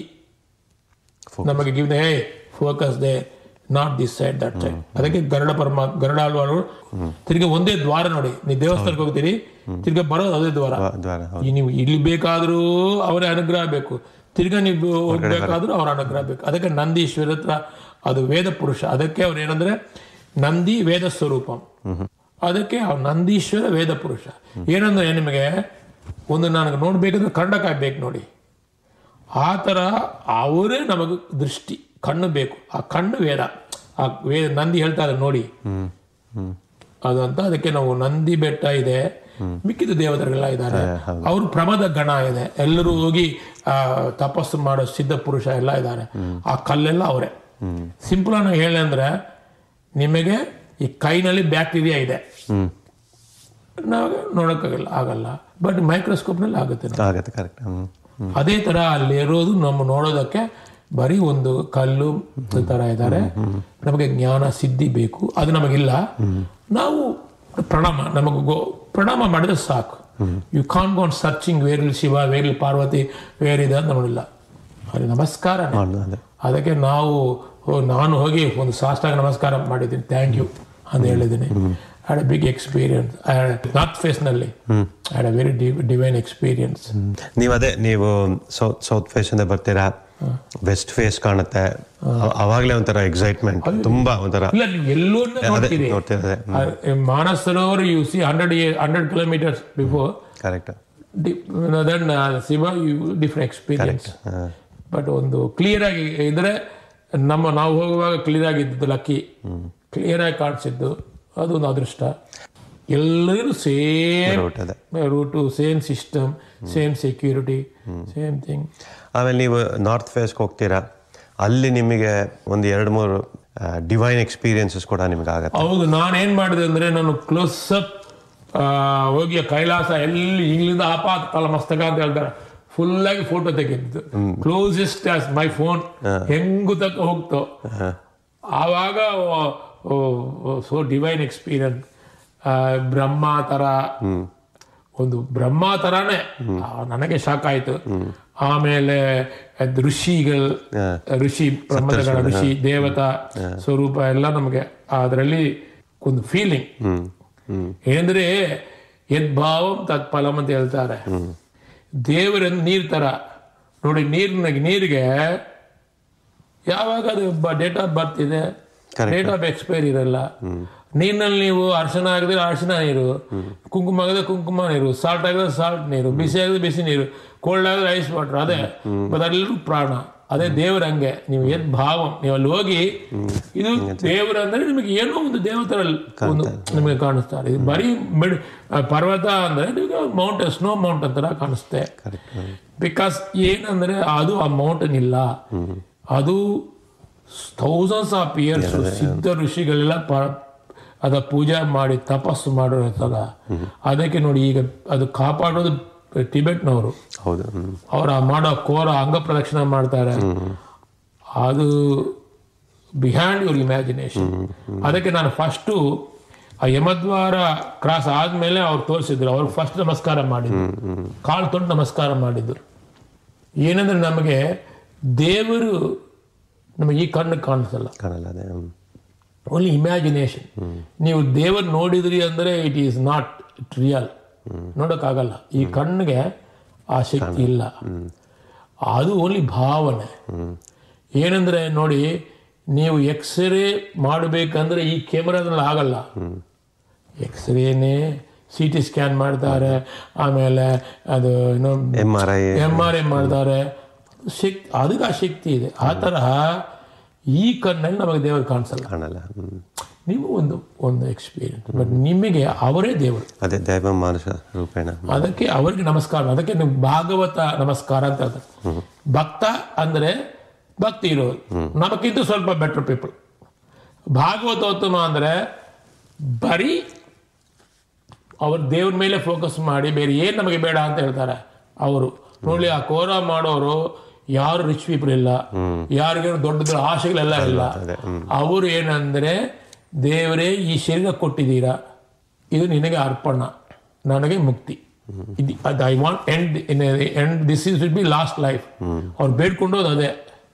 Speaker 2: ನಮಗೆ ಗಿವ್ ದ ಹೇ focus they not this side that side ಅದಕ್ಕೆ ಗರುಡ ಪರಮ ಗರುಡ ಆಳ್ವಾರು ತಿರ್ಗಿ ಒಂದೇ ದ್ವಾರ ನೋಡಿ ನೀವು ದೇವಸ್ಥಾನಕ್ಕೆ ಹೋಗ್ತೀರಿ ತಿರ್ಗಿ ಬರೋದು ಅದೇ ದ್ವಾರ
Speaker 1: ದ್ವಾ- ದ್ವಾರ ಹೌದು
Speaker 2: ಈ ನೀವು ಇಲ್ಲಿ ಬೇಕಾದ್ರೂ ಅವರ ಅನುಗ್ರಹ ಬೇಕು ತಿರ್ಗಾ ನೀವು ಹೋಗ್ಬೇಕಾದ್ರೂ ಅವ್ರ ಅನುಗ್ರಹ ಬೇಕು ಅದಕ್ಕೆ ನಂದೀಶ್ವರ ಹತ್ರ ಅದು ವೇದ ಪುರುಷ ಅದಕ್ಕೆ ಅವ್ರು ಏನಂದ್ರೆ ನಂದಿ ವೇದ ಸ್ವರೂಪ ಅದಕ್ಕೆ ಆ ನಂದೀಶ್ವರ ವೇದ ಪುರುಷ ಏನಂದ್ರೆ ನಿಮಗೆ ಒಂದು ನನಗೆ ನೋಡ್ಬೇಕಂದ್ರೆ ಖಂಡಕಾಯಿ ಬೇಕು ನೋಡಿ ಆ ಥರ ಅವರೇ ನಮಗೆ ದೃಷ್ಟಿ ಕಣ್ಣು ಬೇಕು ಆ ಕಣ್ಣು ವೇದ ಆ ವೇದ ನಂದಿ ಹೇಳ್ತಾರೆ ನೋಡಿ ಅದು ಅಂತ ಅದಕ್ಕೆ ನಾವು ನಂದಿ ಬೆಟ್ಟ ಇದೆ ಮಿಕ್ಕಿದ ದೇವತೆಗಳೆಲ್ಲ ಇದ್ದಾರೆ ಅವರು ಪ್ರಮದ ಗಣ ಇದೆ ಎಲ್ಲರೂ ಹೋಗಿ ಆ, ತಪಸ್ಸು ಮಾಡೋ ಸಿದ್ಧ ಪುರುಷ ಎಲ್ಲ ಇದ್ದಾರೆ ಆ ಕಲ್ಲೆಲ್ಲ ಅವರೇ ಸಿಂಪಲ್ ಆಗಿ ಹೇಳಿ ಅಂದ್ರೆ ನಿಮಗೆ ಈ ಕೈನಲ್ಲಿ ಬ್ಯಾಕ್ಟೀರಿಯಾ ಇದೆ ನಾವು ನೋಡೋಕ್ಕಾಗಲ್ಲ ಆಗಲ್ಲ ಬಟ್ ಮೈಕ್ರೋಸ್ಕೋಪ್ನಲ್ಲಿ ಆಗುತ್ತೆ ನಮ್ಗೆ.
Speaker 1: ಆಗತ್ತೆ ಕರೆಕ್ಟ್ ಹ್ಮ್
Speaker 2: ಅದೇ ತರ ಅಲ್ಲಿ ಇರೋದು ನಮ್ಮ ನೋಡೋದಕ್ಕೆ ಬರೀ ಒಂದು ಕಲ್ಲು ಈ ತರ ಇದ್ದಾರೆ ನಮಗೆ ಜ್ಞಾನ ಸಿದ್ಧಿ ಬೇಕು ಅದು ನಮಗಿಲ್ಲ ನಾವು ಪ್ರಣಾಮ ನಮಗೆ ಗೋ ಪ್ರಣಾಮ ಮಾಡಿದ್ರೆ ಸಾಕು you can gone searching where'll Shiva where'll Parvati ಬೇರಿದೆ ಅಂತ ನೋಡಿಲ್ಲ ಅವ್ರಿಗೆ ನಮಸ್ಕಾರ
Speaker 1: ಅದೇ.
Speaker 2: ಅದಕ್ಕೆ ನಾವು ಓ, ನಾನು ಹೋಗಿ ಒಂದು ಸಾಷ್ಟಾಂಗ ನಮಸ್ಕಾರ ಮಾಡಿದ್ದೀನಿ ಥ್ಯಾಂಕ್ ಯು ಅಂತ ಹೇಳಿದ್ದೀನಿ had a big experience north ಫೇಸ್ನಲ್ಲಿ had a very divine experience
Speaker 1: ನೀವು ಅದೇ ನೀವು ಸೌತ್ ಸೌತ್ ಫೇಸ್ ಇಂದ ಬರ್ತೀರಾ ವೆಸ್ಟ್ ಫೇಸ್ ಕಾಣುತ್ತೆ ಅ- ಅವಾಗ್ಲೇ ಒಂಥರ ಎಕ್ಸೈಟ್ಮೆಂಟ್ ತುಂಬಾ ಒಂಥರ
Speaker 2: ಇಲ್ಲ ನೀವು ಎಲ್ಲೋ
Speaker 1: ಅದೇ
Speaker 2: ನೋಡ್ತೀರಿ
Speaker 1: ನೋಡ್ತಿರೋದೆ
Speaker 2: Manas Sarovar you see hundred hundred kilometres before
Speaker 1: correct
Speaker 2: then Shiva you different experience but ಒಂದು ಕ್ಲಿಯರ್ ಆಗಿ ಇದ್ರೆ ನಮ್ಮ ನಾವು ಹೋಗುವಾಗ ಕ್ಲಿಯರ್ ಆಗಿದ್ದು ಲಕ್ಕಿ ಕ್ಲಿಯರ್ ಆಗಿ ಕಾಣಿಸಿದ್ದು ಅದು ಒಂದು ಅದೃಷ್ಟ ಎಲ್ಲರೂ ಸೇಮ್
Speaker 1: ರೂಟ್ ಅದೇ
Speaker 2: route same system same security same thing
Speaker 1: ಆಮೇಲೆ ನೀವು ನಾರ್ತ್ ಫೇಸ್ಗೆ ಹೋಗ್ತೀರಾ ಅಲ್ಲಿ ನಿಮಗೆ ಒಂದು ಎರಡು ಮೂರು ಡಿವೈನ್ ಎಕ್ಸ್ಪೀರಿಯನ್ಸಸ್ ಕೂಡ ನಿಮ್ಗೆ ಆಗತ್ತೆ
Speaker 2: ಹೌದು ನಾನು ಏನ್ ಮಾಡಿದೆ ಅಂದ್ರೆ ನಾನು ಕ್ಲೋಸ್ ಅಪ್ ಹೋಗಿ ಆ ಕೈಲಾಸ ಎಲ್ಲಿ ಇಲ್ಲಿಂದ ಆಪಾತ ತಲ ಮಸ್ತಕ ಅಂತ ಹೇಳ್ತಾರೆ ಫುಲ್ ಆಗಿ ಫೋಟೋ ತೆಗೆದಿದ್ದು ಕ್ಲೋಸೆಸ್ಟ್ ಆಸ್ ಮೈ ಫೋನ್ ಹೆಂಗು ತಕ್ಕ ಹೋಗ್ತೋ ಆವಾಗ ಸೊ ಡಿವೈನ್ ಎಕ್ಸ್ಪೀರಿಯನ್ಸ್ ಬ್ರಹ್ಮ ತರ ಒಂದು ಬ್ರಹ್ಮ ತರಾನೇ ಆ, ನನಗೆ ಶಾಕ್ ಆಯ್ತು ಆಮೇಲೆ ಅದ್ ಋಷಿಗಳು ಋಷಿ ಬ್ರಹ್ಮದಗಳ ಋಷಿ ದೇವತಾ ಸ್ವರೂಪ ಎಲ್ಲ ನಮಗೆ ಅದರಲ್ಲಿ ಒಂದು ಫೀಲಿಂಗ್ ಏನಂದ್ರೆ ಯದ್ಭಾವಂ ತತ್ಫಲಂ ಅಂತ ಹೇಳ್ತಾರೆ ದೇವರ ನೀರ್ ತರ ನೋಡಿ ನೀರಿನ ನೀರಿಗೆ ಯಾವಾಗ ಅದು ಡೇಟ್ ಆಫ್ ಬರ್ತ್ ಇದೆ ಡೇಟ್ ಆಫ್ ಎಕ್ಸ್ಪೈರಿ ಇರಲ್ಲ ನೀರಿನಲ್ಲಿ ನೀವು ಅರ್ಶನ ಆಗಿದ್ರೆ ಅರ್ಶನ ನೀರು ಕುಂಕುಮ ಆಗಿದ್ರೆ ಕುಂಕುಮ ನೀರು ಸಾಲ್ಟ್ ಆಗಿದ್ರೆ ಸಾಲ್ಟ್ ನೀರು ಬಿಸಿ ಆಗಿದ್ರೆ ಬಿಸಿ ನೀರು ಕೋಲ್ಡ್ ಆಗಿದ್ರೆ ಐಸ್ ವಾಟರ್ ಅದೇ ಮತ್ತೆ ಅದೆಲ್ಲರೂ ಪ್ರಾಣ ಅದೇ ದೇವರ ಹಂಗೆ ನೀವು ಎದ್ ಭಾವ ನೀವು ಅಲ್ಲಿ ಹೋಗಿ ಇದು ದೇವರ ಅಂದ್ರೆ ನಿಮಗೆ ಏನೋ ಒಂದು ದೇವತರಲ್ಲಿ ಒಂದು ನಿಮಗೆ ಕಾಣಿಸ್ತಾರೆ ಇದು ಬರೀ ಮಿಡ್ ಆ, ಪರ್ವತ ಅಂದ್ರೆ ನಿಮಗೆ ಮೌಂಟೇನ್ ಸ್ನೋ ಮೌಂಟೇನ್ ತರ ಕಾಣಿಸುತ್ತೆ ಬಿಕಾಸ್ ಏನಂದ್ರೆ ಅದು ಆ ಮೌಂಟೇನ್ ಇಲ್ಲ ಅದು ಥೌಸಂಡ್ಸ್ ಆಫ್ ಇಯರ್ಸ್ ಸಿದ್ಧ ಋಷಿಗಳೆಲ್ಲ ಪ- ಅದ ಪೂಜೆ ಮಾಡಿ ತಪಸ್ಸು ಮಾಡಿರ್ತಲ್ಲ ಅದಕ್ಕೆ ನೋಡಿ ಈಗ ಅದು ಕಾಪಾಡೋದು ಟಿಬೆಟ್ನವರು
Speaker 1: ಹೌದು ಹ್ಮ್.
Speaker 2: ಅವರ ಮಾಡೋ ಕೋರ ಅಂಗ ಪ್ರದಕ್ಷಿಣೆ ಮಾಡ್ತಾರೆ ಅದು ಬಿಹೈಂಡ್ ಯುವರ್ ಇಮ್ಯಾಜಿನೇಷನ್ ಅದಕ್ಕೆ ನಾನು ಫಸ್ಟು ಆ ಯಮದ್ವಾರ ಕ್ರಾಸ್ ಆದ್ಮೇಲೆ ಅವ್ರು ತೋರಿಸಿದ್ರು ಅವ್ರು ಫಸ್ಟ್ ನಮಸ್ಕಾರ ಮಾಡಿದ್ರು ಕಾಲು ತೊಟ್ಟು ನಮಸ್ಕಾರ ಮಾಡಿದ್ರು ಏನಂದ್ರೆ ನಮಗೆ ದೇವರು ನಮಗೆ ಈ ಕಣ್ಣು ಕಾಣಿಸಲ್ಲ
Speaker 1: ಕಾಣಲ್ಲ ಅದೇ ಹ್ಮ್.
Speaker 2: ಓನ್ಲಿ ಇಮ್ಯಾಜಿನೇಷನ್ ನೀವು ದೇವರು ನೋಡಿದ್ರಿ ಅಂದ್ರೆ ಇಟ್ ಈಸ್ ನಾಟ್ ರಿಯಲ್ ನೋಡೋಕ್ಕಾಗಲ್ಲ ಈ ಕಣ್ಣಿಗೆ ಆ ಶಕ್ತಿ ಇಲ್ಲ ಅದು ಓನ್ಲಿ ಭಾವನೆ ಏನಂದ್ರೆ ನೋಡಿ ನೀವು ಎಕ್ಸ್ರೇ ಮಾಡಬೇಕಂದ್ರೆ ಈ ಕ್ಯಾಮ್ರಾದಲ್ಲಿ ಆಗಲ್ಲ ಎಕ್ಸ್ರೇನೇ ಸಿ ಟಿ ಸ್ಕ್ಯಾನ್ ಮಾಡ್ತಾರೆ ಆಮೇಲೆ ಅದು ಏನೋ
Speaker 1: M R I
Speaker 2: M R I ಮಾಡ್ತಾರೆ ಶಕ್ತಿ ಅದಕ್ಕೆ ಆ ಶಕ್ತಿ ಇದೆ ಆ ತರಹ ಈ ಕಣ್ಣಲ್ಲಿ ನಮಗೆ ದೇವರು ಕಾಣಿಸಲ್ಲ
Speaker 1: ಕಾಣಲ್ಲ ಹ್ಮ್.
Speaker 2: ನೀವು ಒಂದು ಒಂದು ಎಕ್ಸ್ಪೀರಿಯನ್ಸ್ ಬಟ್ ನಿಮಗೆ ಅವರೇ ದೇವರು
Speaker 1: ಅದೇ ದೈವ ಮಾನುಷ ರೂಪೇಣ
Speaker 2: ಅದಕ್ಕೆ ಅವರಿಗೆ ನಮಸ್ಕಾರ ಅದಕ್ಕೆ ನೀವು ಭಾಗವತ ನಮಸ್ಕಾರ ಅಂತ ಹೇಳ್ತಾರೆ ಭಕ್ತ ಅಂದ್ರೆ ಭಕ್ತಿ ಇರೋದು ನಮಗಿಂತ ಸ್ವಲ್ಪ ಬೆಟರ್ ಪೀಪಲ್ ಭಾಗವತೋತ್ತಮ ಅಂದ್ರೆ ಬರೀ ಅವ್ರ ದೇವ್ರ ಮೇಲೆ ಫೋಕಸ್ ಮಾಡಿ ಬೇರೆ ಏನು ನಮಗೆ ಬೇಡ ಅಂತ ಹೇಳ್ತಾರೆ ಅವರು ನೋಡಿ ಆ ಕೋರ ಮಾಡೋರು ಯಾರು ರಿಚ್ ಪೀಪಲ್ ಇಲ್ಲ ಯಾರಿಗೇನು ದೊಡ್ಡ ದೊಡ್ಡ ಆಶೆಗಳೆಲ್ಲ ಇಲ್ಲ ಅವರು ಏನಂದ್ರೆ ದೇವರೇ ಈ ಶರೀರ ಕೊಟ್ಟಿದ್ದೀರಾ ಇದು ನಿನಗೆ ಅರ್ಪಣ ನನಗೆ ಮುಕ್ತಿ ಇದು ಅದು I want end end this is will be last life ಅವ್ರು ಬೇಡ್ಕೊಂಡೋದು ಅದೇ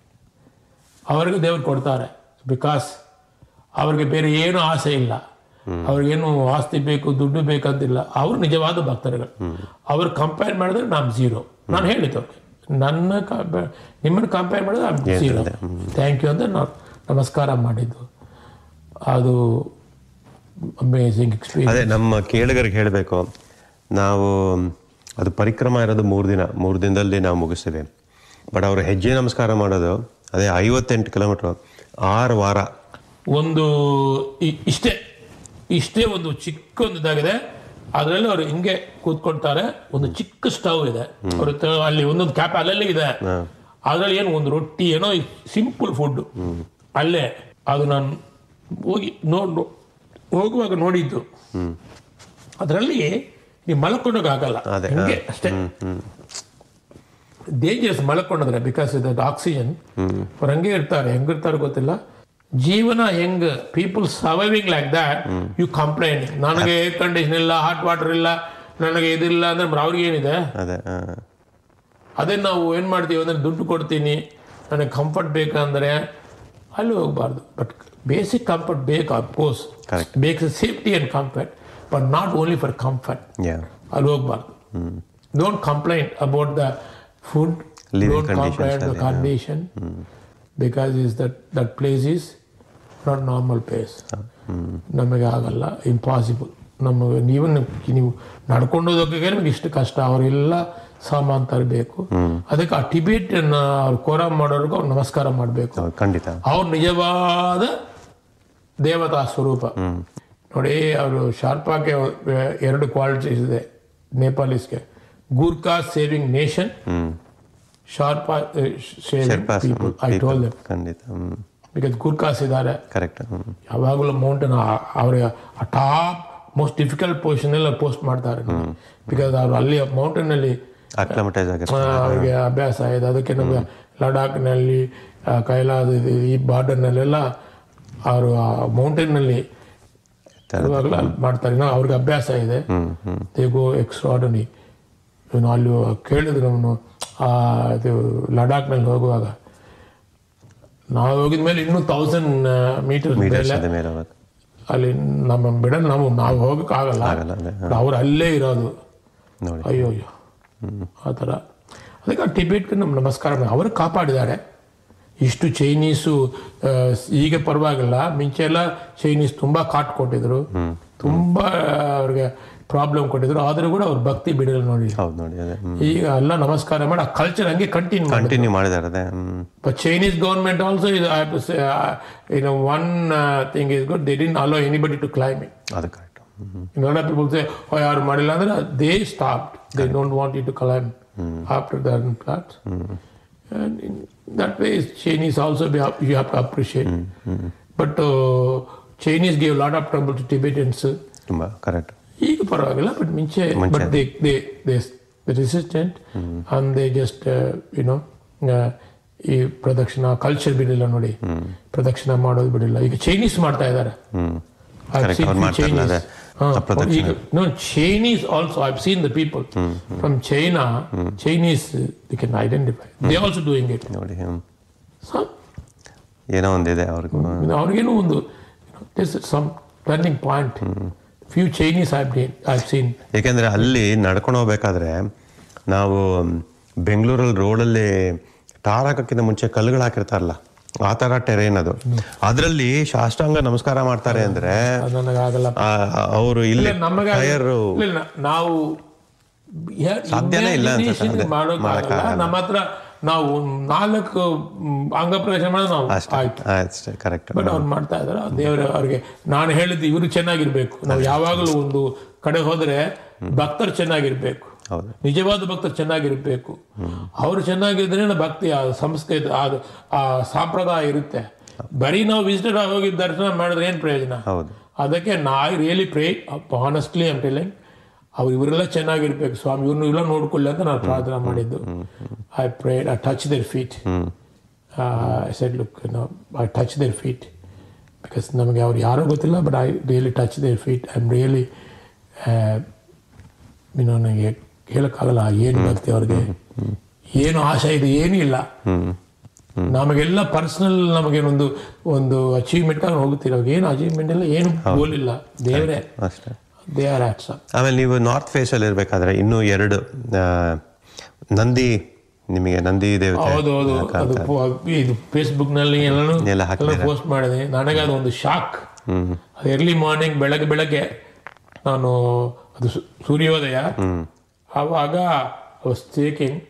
Speaker 2: ಅವರಿಗೆ ದೇವರು ಕೊಡ್ತಾರೆ ಬಿಕಾಸ್ ಅವ್ರಿಗೆ ಬೇರೆ ಏನು ಆಸೆ ಇಲ್ಲ ಅವ್ರಿಗೇನು ಆಸ್ತಿ ಬೇಕು ದುಡ್ಡು ಬೇಕಂತಿಲ್ಲ ಅವ್ರು ನಿಜವಾದ ಭಕ್ತರುಗಳು ಅವ್ರು ಕಂಪೇರ್ ಮಾಡಿದ್ರೆ ನಾನು ಝೀರೋ ನಾನು ಹೇಳಿದ್ದು ಅವ್ರಿಗೆ ನನ್ನ ಕಂಪೇರ್ ನಿಮ್ಮನ್ನು ಕಂಪೇರ್ ಮಾಡಿದ್ರೆ ನಾನು ಝೀರೋ ಥ್ಯಾಂಕ್ ಯು ಅಂತ ನಾನು ನಮಸ್ಕಾರ ಮಾಡಿದ್ದು ಅದು ಅಮೇಸಿಂಗ್ ಎಕ್ಸ್ಪೀರಿಯನ್ಸ್
Speaker 1: ಅದೇ ನಮ್ಮ ಕೇಳಿಗರಿಗೆ ಹೇಳಬೇಕು ನಾವು ಅದು ಪರಿಕ್ರಮ ಇರೋದು ಮೂರು ದಿನ ಮೂರು ದಿನದಲ್ಲಿ ನಾವು ಮುಗಿಸ್ತೀವಿ ಬಟ್ ಅವರು ಹೆಜ್ಜೆ ನಮಸ್ಕಾರ ಮಾಡೋದು ಅದೇ ಐವತ್ತೆಂಟು ಕಿಲೋಮೀಟ್ರು ಆರು ವಾರ
Speaker 2: ಒಂದು ಇ- ಇಷ್ಟೇ ಇಷ್ಟೇ ಒಂದು ಚಿಕ್ಕ ಒಂದು ಇದಾಗಿದೆ ಅದರಲ್ಲಿ ಅವರು ಹಿಂಗೆ ಕೂತ್ಕೊಳ್ತಾರೆ ಒಂದು ಚಿಕ್ಕ ಸ್ಟವ್ ಇದೆ ಅವ್ರ ಹತ್ರ ಅಲ್ಲಿ ಒಂದೊಂದು ಕ್ಯಾಪ್ ಅಲ್ಲಲ್ಲೇ ಇದೆ ಅದ್ರಲ್ಲಿ ಏನು ಒಂದು ರೊಟ್ಟಿ ಏನೋ ಸಿಂಪಲ್ ಫುಡ್ ಅಲ್ಲೇ ಅದು ನಾನು ಹೋಗಿ ನೋಡ್ ಹೋಗುವಾಗ ನೋಡಿದ್ದು ಅದರಲ್ಲಿ ನೀವು ಮಲ್ಕೊಂಡೋಗಾಗಲ್ಲ
Speaker 1: ಅದೇ,
Speaker 2: ಹಿಂಗೆ
Speaker 1: ಹಾ.
Speaker 2: ಅಷ್ಟೇ ಡೇಂಜರ್ಸ್ ಮಲ್ಕೊಂಡ್ರೆ ಬಿಕಾಸ್ ದಟ್ ಆಕ್ಸಿಜನ್ ಅವ್ರು ಹಂಗೆ ಇರ್ತಾರೆ ಹೆಂಗಿರ್ತಾರೆ ಗೊತ್ತಿಲ್ಲ ಜೀವನ ಹೆಂಗ್ people surviving like that you complaint ನನಗೆ ಏರ್ ಕಂಡೀಷನ್ ಇಲ್ಲ ಹಾಟ್ ವಾಟರ್ ಇಲ್ಲ ನನಗೆ ಇದಿಲ್ಲ ಅಂದ್ರೆ ಅವ್ರಿಗೆ ಏನಿದೆ
Speaker 1: ಅದೇ ಆ,
Speaker 2: ಅದೇ ನಾವು ಏನು ಮಾಡ್ತೀವಿ ಅಂದರೆ ದುಡ್ಡು ಕೊಡ್ತೀನಿ ನನಗೆ ಕಂಫರ್ಟ್ ಬೇಕಂದ್ರೆ ಅಲ್ಲಿ ಹೋಗಬಾರ್ದು ಬಟ್ ಬೇಸಿಕ್ ಕಂಫರ್ಟ್ ಬೇಕು ಅಫ್ಕೋರ್ಸ್
Speaker 1: Correct.
Speaker 2: ಬೇಕ್ safety and comfort but not only for comfort
Speaker 1: yeah.
Speaker 2: ಅಲ್ಲಿ ಹೋಗ್ಬಾರ್ದು don't complaint about the food
Speaker 1: Living
Speaker 2: don't
Speaker 1: conditions
Speaker 2: complaint the
Speaker 1: ಅಲ್ಲಿ,
Speaker 2: condition because is that that place is not normal place ನಮಗೆ ಆಗಲ್ಲ impossible ನಮಗೆ ನೀವು ನೀವು ನಡ್ಕೊಂಡು ಹೋಗೋಕೆ ನಿಮಗೆ ಇಷ್ಟು ಕಷ್ಟ ಅವರೆಲ್ಲ ಸಾಮಾನು ತರಬೇಕು ಅದಕ್ಕೆ ಆ ಟಿಬೇಟ್ ಅವ್ರು ಕೋರಾಮ್ ಮಾಡೋರ್ಗು ಅವ್ರು ನಮಸ್ಕಾರ ಮಾಡಬೇಕು
Speaker 1: ಹೌದು, ಖಂಡಿತ
Speaker 2: ಅವ್ರ ನಿಜವಾದ ದೇವತಾ ಸ್ವರೂಪ ನೋಡಿ ಅವರು ಶಾರ್ಪಾಗೆ ಎರಡು ಕ್ವಾಲಿಟೀಸ್ ಇದೆ ನೇಪಾಲೀಸ್ಗೆ Gurkha saving nation Sherpa saving
Speaker 1: Sherpas
Speaker 2: people I told them
Speaker 1: ಖಂಡಿತ ಹ್ಮ್
Speaker 2: ಬಿಕಾಸ್ ಗೂರ್ಖಾಸ್ ಇದ್ದಾರೆ
Speaker 1: ಕರೆಕ್ಟ್ ಹ್ಮ್
Speaker 2: ಯಾವಾಗಲೂ ಮೌಂಟೇನ್ ಅವ್ರಿಗೆ ಆ ಟಾಪ್ ಮೋಸ್ಟ್ ಡಿಫಿಕಲ್ಟ್ ಪೊಸಿಷನ್ ಎಲ್ಲ ಪೋಸ್ಟ್ ಮಾಡ್ತಾರೆ ಬಿಕಾಸ್ ಅವರು ಅಲ್ಲಿ ಮೌಂಟೇನ್ ಅಲ್ಲಿ
Speaker 1: ಅಕ್ಲಮಟೈಸ್
Speaker 2: ಆ,
Speaker 1: ಆಗಿರ್ತಾರೆ
Speaker 2: ಅವ್ರಿಗೆ ಅಭ್ಯಾಸ ಇದೆ ಅದಕ್ಕೆ ನಮಗೆ ಲಡಾಖ್ನಲ್ಲಿ ಆ, ಕೈಲಾಸ ಇದು, ಈ ಬಾರ್ಡರ್ನಲ್ಲೆಲ್ಲ ಅವರು ಆ ಮೌಂಟೇನ್ನಲ್ಲಿ ಯಾವಾಗಲೂ ಅಲ್ಲಿ ಮಾಡ್ತಾರೆ ಇನ್ನು ಅವ್ರಿಗೆ ಅಭ್ಯಾಸ ಇದೆ ದೇಗೋ ಎಕ್ಸ್ಟ್ರಾಡನಿ ಇನ್ನು ಅಲ್ಲಿ ಕೇಳಿದ್ರು ನಮ್ಮನ್ನು ಆ ಇದು ಲಡಾಖ್ನಲ್ಲಿ ಹೋಗುವಾಗ ನಾವು ಹೋಗಿದ ಮೇಲೆ ಇನ್ನೂ ತೌಸಂಡ್ ಮೀಟರ್
Speaker 1: ಮೀಟರ್ಸ್
Speaker 2: ಮೇಲೆ
Speaker 1: ಇದೆ ಮೇಲೆ ಹೋಗೋದು
Speaker 2: ಅಲ್ಲಿ ನಮ್ಮ ಬಿಡ ನಾವು ನಾವು ಹೋಗಕ್ಕಾಗಲ್ಲ
Speaker 1: ಆಗಲ್ಲ, ಅದೇ,
Speaker 2: ಅವ್ರು ಅಲ್ಲೇ ಇರೋದು
Speaker 1: ನೋಡಿ
Speaker 2: ಅಯ್ಯೋ ಅಯ್ಯೋ ಆ ಥರ ಅದಕ್ಕೆ ಆ ಟಿಬೇಟ್ಗೆ ನಮ್ಮ ನಮಸ್ಕಾರ ಮಾಡಿ- ಅವರು ಕಾಪಾಡಿದ್ದಾರೆ ಇಷ್ಟು ಚೈನೀಸು ಆ, ಈಗ ಪರವಾಗಿಲ್ಲ ಮುಂಚೆ ಎಲ್ಲ ಚೈನೀಸ್ ತುಂಬಾ ಕಾಟ್ ಕೊಟ್ಟಿದ್ರು ತುಂಬಾ ಅವ್ರಿಗೆ ಪ್ರಾಬ್ಲಮ್ ಕೊಟ್ಟಿದ್ರು ಆದರೂ ಕೂಡ ಅವ್ರ ಭಕ್ತಿ ಬಿಡಲ್ಲ ನೋಡಿ
Speaker 1: ಹೌದು ನೋಡಿ ಅದೇ
Speaker 2: ಈಗ ಎಲ್ಲ ನಮಸ್ಕಾರ ಮಾಡಿ ಆ ಕಲ್ಚರ್ ಹಂಗೆ ಕಂಟಿನ್ಯೂ ಮಾಡಿ
Speaker 1: ಕಂಟಿನ್ಯೂ ಮಾಡಿದ್ದಾರೆ ಅದೇ hmm
Speaker 2: But Chinese government also is, I have to say, uh, you know, one uh, thing is good. They didn't allow anybody to climb it.
Speaker 1: ಅದು correct hmm
Speaker 2: You know, a lot of people say, oh, ಯಾರು ಮಾಡಿಲ್ಲ ಅಂದ್ರೆ they stopped. They don't want you to climb after the floods. And in that way, Chinese also be, you have to appreciate. But uh, Chinese gave a lot of trouble to Tibetans.
Speaker 1: ತುಂಬ correct
Speaker 2: ಈಗ ಪರವಾಗಿಲ್ಲ but ಮುಂಚೆ
Speaker 1: ಮುಂಚೆ.
Speaker 2: But they they they resistant and they just you know ಈ ಪ್ರದಕ್ಷಿಣ culture ಬಿಡಿಲ್ಲ ನೋಡಿ ಪ್ರದಕ್ಷಿಣ ಮಾಡೋದು ಬಿಡಿಲ್ಲ ಈಗ ಚೈನೀಸ್ ಮಾಡ್ತಾ ಇದ್ದಾರೆ
Speaker 1: Correct, ಅವ್ರು ಮಾಡ್ತಾರಲ್ಲ ಅದೇ, ಆ ಪ್ರದಕ್ಷಿಣೆ.
Speaker 2: No Chinese also I seen the people from China Chinese the can identify they also doing it
Speaker 1: ನೋಡಿ ಹ್ಮ್ ಏನೋ ಒಂದಿದೆ ಅವ್ರಿಗೂ
Speaker 2: ಅವ್ರಿಗೇನು ಒಂದು some turning point few Chinese I I seen
Speaker 1: ಏಕೆಂದರೆ ಅಲ್ಲಿ ನಡ್ಕೊಂಡು ಹೋಗ್ಬೇಕಾದ್ರೆ ನಾವು ಬೆಂಗಳೂರಲ್ಲಿ ರೋಡಲ್ಲಿ ಟಾರ್ ಹಾಕೋಕ್ಕಿಂತ ಮುಂಚೆ ಕಲ್ಲುಗಳು ಹಾಕಿರ್ತಾರಲ್ಲ ಆ ಥರ ಟೆರೈನ್ ಅದು ಅದರಲ್ಲಿ ಶಾಷ್ಟಾಂಗ ನಮಸ್ಕಾರ ಮಾಡ್ತಾರೆ ಅಂದ್ರೆ
Speaker 2: ನನಗಾಗಲ್ಲ
Speaker 1: ಅವರು ಇಲ್ಲಿ
Speaker 2: ಇಲ್ಲ, ನಮಗೆ
Speaker 1: ಟೈರ್
Speaker 2: ಇಲ್ಲ, ಇಲ್ಲ, ನಾವು ಯಾ-
Speaker 1: ಸಾಧ್ಯನೇ ಇಲ್ಲ ಅನ್ಸುತ್ತೆ,
Speaker 2: imagination
Speaker 1: ಅದೇ.
Speaker 2: ಮಾಡೋಕ್ಕಾಗಲ್ಲ.
Speaker 1: ಮಾಡೋಕ್ಕಾಗಲ್ಲ.
Speaker 2: ನಮ್ಮ ಹತ್ರ ನಾವು ಒಂದ್ ನಾಲ್ಕು ಮ್, ಅಂಗಪ್ರವೇಶ ಮಾಡೋದು ನಾವು
Speaker 1: ಅಷ್ಟೇ
Speaker 2: ಆಯ್ತು
Speaker 1: ಅಷ್ಟೇ ಕರೆಕ್ಟ್
Speaker 2: ಬಟ್ ಅವ್ರು ಮಾಡ್ತಾ ಇದಾರೆ ದೇವರ ಅವ್ರಿಗೆ ನಾನು ಹೇಳಿದ್ದು ಇವರು ಚೆನ್ನಾಗಿರ್ಬೇಕು ನಾವು ಯಾವಾಗಲೂ ಒಂದು ಕಡೆ ಹೋದ್ರೆ ಭಕ್ತರು ಚೆನ್ನಾಗಿರ್ಬೇಕು
Speaker 1: ಹೌದು
Speaker 2: ನಿಜವಾದ ಭಕ್ತರು ಚೆನ್ನಾಗಿರ್ಬೇಕು ಅವರು ಚೆನ್ನಾಗಿದ್ರೆ ಭಕ್ತಿ ಆ ಸಂಸ್ಕೃತಿ ಅದು ಆ ಸಂಪ್ರದಾಯ ಇರುತ್ತೆ ಬರೀ ನಾವು ವಿಸಿಟರ್ ಹೋಗಿ ದರ್ಶನ ಮಾಡಿದ್ರೆ ಏನು ಪ್ರಯೋಜನ
Speaker 1: ಹೌದು
Speaker 2: ಅದಕ್ಕೆ ನಾ really pray honestly I'm telling ಅವ್ರು ಇವರೆಲ್ಲ ಚೆನ್ನಾಗಿರ್ಬೇಕು ಸ್ವಾಮಿ ಇವ್ರನ್ನ ಇಲ್ಲ ನೋಡ್ಕೊಳ್ಳಿ ಅಂತ ನಾನು ಪ್ರಾರ್ಥನೆ ಮಾಡಿದ್ದು I pray I touch their feet I said look no I touch their feet because ನಮಗೆ ಅವ್ರು ಯಾರೋ ಗೊತ್ತಿಲ್ಲ but I really touch their feet I am really ಇನ್ನು ನನಗೆ ಹೇಳೋಕ್ಕಾಗಲ್ಲ ಏನು ಭಕ್ತಿ ಅವ್ರಿಗೆ ಏನು ಆಶೆ ಇದೆ ಏನೂ ಇಲ್ಲ ನಮಗೆಲ್ಲ ಪರ್ಸನಲ್ ನಮಗೇನೊಂದು ಒಂದು ಅಚೀವ್ಮೆಂಟ್ ಆಗಿ ಹೋಗ್ತೀವಿ ಅವಾಗ ಏನು ಅಚೀವ್ಮೆಂಟ್ ಇಲ್ಲ ಏನು ಗೋಲ್ ಇಲ್ಲ ದೇವರೇ
Speaker 1: ಅಷ್ಟೇ
Speaker 2: ದೇ ಆರ್ ಆಟ್ಸ್
Speaker 1: ಆಮೇಲೆ ನೀವು ನಾರ್ತ್ ಫೇಸಲ್ಲಿ ಇರಬೇಕಾದ್ರೆ ಇನ್ನೂ ಎರಡು ಆ, ನಂದಿ ನಿಮಗೆ ನಂದಿ ದೇವತೆ
Speaker 2: ಹೌದು ಹೌದು ಅದು
Speaker 1: ಕಾಣ್ತಾ ಇದೆ.
Speaker 2: ಪೋ- ಇದು ಫೇಸ್ಬುಕ್ ನಲ್ಲಿ ಎಲ್ಲಾನು
Speaker 1: ಎಲ್ಲ ಹಾಕಿದ್ದೀರಾ?
Speaker 2: ಪೋಸ್ಟ್ ಮಾಡಿದೆ ನನಗೆ ಅದು ಒಂದು ಶಾಕ್ ಅದು ಎರ್ಲಿ ಮಾರ್ನಿಂಗ್ ಬೆಳಗ್ಗೆ ಬೆಳಗ್ಗೆ ನಾನು ಅದು ಸು- ಸೂರ್ಯೋದಯ ಆವಾಗ ಸ್ಟೇಕಿಂಗ್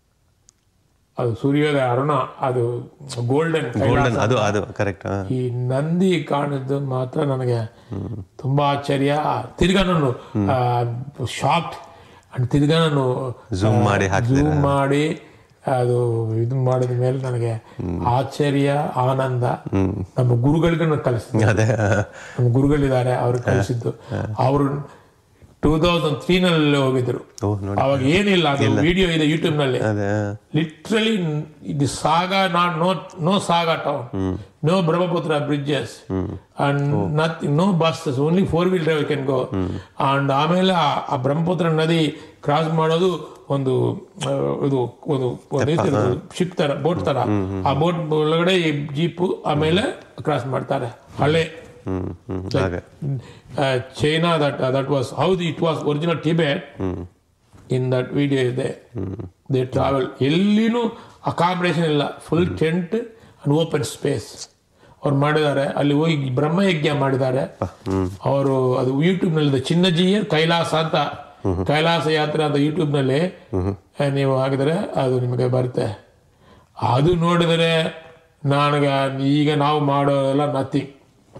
Speaker 2: ಅದು ಸೂರ್ಯೋದಯ ಅರುಣ ಅದು ಗೋಲ್ಡನ್
Speaker 1: ಗೋಲ್ಡನ್ ಅದು ಅದು ಕರೆಕ್ಟ್
Speaker 2: ಈ ನಂದಿ ಕಾಣಿದ್ದು ಮಾತ್ರ ನನಗೆ ತುಂಬಾ ಆಶ್ಚರ್ಯ ತಿರ್ಗಾ ನಾನು ಶಾಕ್ ಅಂಡ್ ತಿರ್ಗಾ ನಾನು
Speaker 1: Zoom ಮಾಡಿ ಹಾಕ್ತೀರಾ?
Speaker 2: ಝೂಮ್ ಮಾಡಿ ಅದು ಇದು ಮಾಡಿದ ಮೇಲೆ ನನಗೆ ಆಶ್ಚರ್ಯ ಆನಂದ ನಮ್ಮ ಗುರುಗಳಿಗೆ ನಾನು ಕಲಿಸ್ತೀನಿ
Speaker 1: ಅದೇ
Speaker 2: ನಮ್ಮ ಗುರುಗಳಿದ್ದಾರೆ ಅವ್ರು ಕಲಿಸಿದ್ದು ಅವರು ಟೂ ತೌಸಂಡ್ ತ್ರೀ ನಲ್ಲಿ ಹೋಗಿದ್ರು
Speaker 1: ಓ ನೋಡಿ
Speaker 2: ಅವಾಗ ಏನಿಲ್ಲ ಅದು ವಿಡಿಯೋ ಇದೆ ಯೂಟ್ಯೂಬ್ ನಲ್ಲಿ
Speaker 1: ಅದೇ
Speaker 2: ಲಿಟ್ರಲಿ ಇದು Saga not no no Saga town no Brahmaputra bridges and nothing no buses only four wheel drive can go and ಆಮೇಲೆ ಆ- ಆ ಬ್ರಹ್ಮಪುತ್ರ ನದಿ ಕ್ರಾಸ್ ಮಾಡೋದು ಒಂದು ಆ, ಇದು ಒಂದು ಶಿಪ್ ತರ ಬೋಟ್ ತರ ಆ ಬೋಟ್ ಒಳಗಡೆ ಈ ಜೀಪು ಆಮೇಲೆ ಕ್ರಾಸ್ ಮಾಡ್ತಾರೆ ಹಳೆ
Speaker 1: ಹ್ಮ್ ಹ್ಮ್ ಹಾಗೆ
Speaker 2: China that that was how it was original Tibet in that video ಇದೆ ದೇ ಟ್ರಾವೆಲ್ ಎಲ್ಲಿನೂ ಅಕಾಮಿಡೇಷನ್ ಇಲ್ಲ full tent and open space ಅವ್ರು ಮಾಡಿದ್ದಾರೆ ಅಲ್ಲಿ ಹೋಗಿ ಬ್ರಹ್ಮಯಜ್ಞ ಮಾಡಿದ್ದಾರೆ ಅವರು ಅದು ಯೂಟ್ಯೂಬ್ ನಲ್ಲಿ ಚಿನ್ನಜಿಯರ್ ಕೈಲಾಸ ಅಂತ ಕೈಲಾಸ ಯಾತ್ರೆ ಅಂತ ಯೂಟ್ಯೂಬ್ ನಲ್ಲಿ ಆ, ನೀವು ಹಾಕಿದ್ರೆ ಅದು ನಿಮಗೆ ಬರುತ್ತೆ ಅದು ನೋಡಿದರೆ ನನಗೆ ಈಗ ನಾವು ಮಾಡೋಲ್ಲ ನಥಿಂಗ್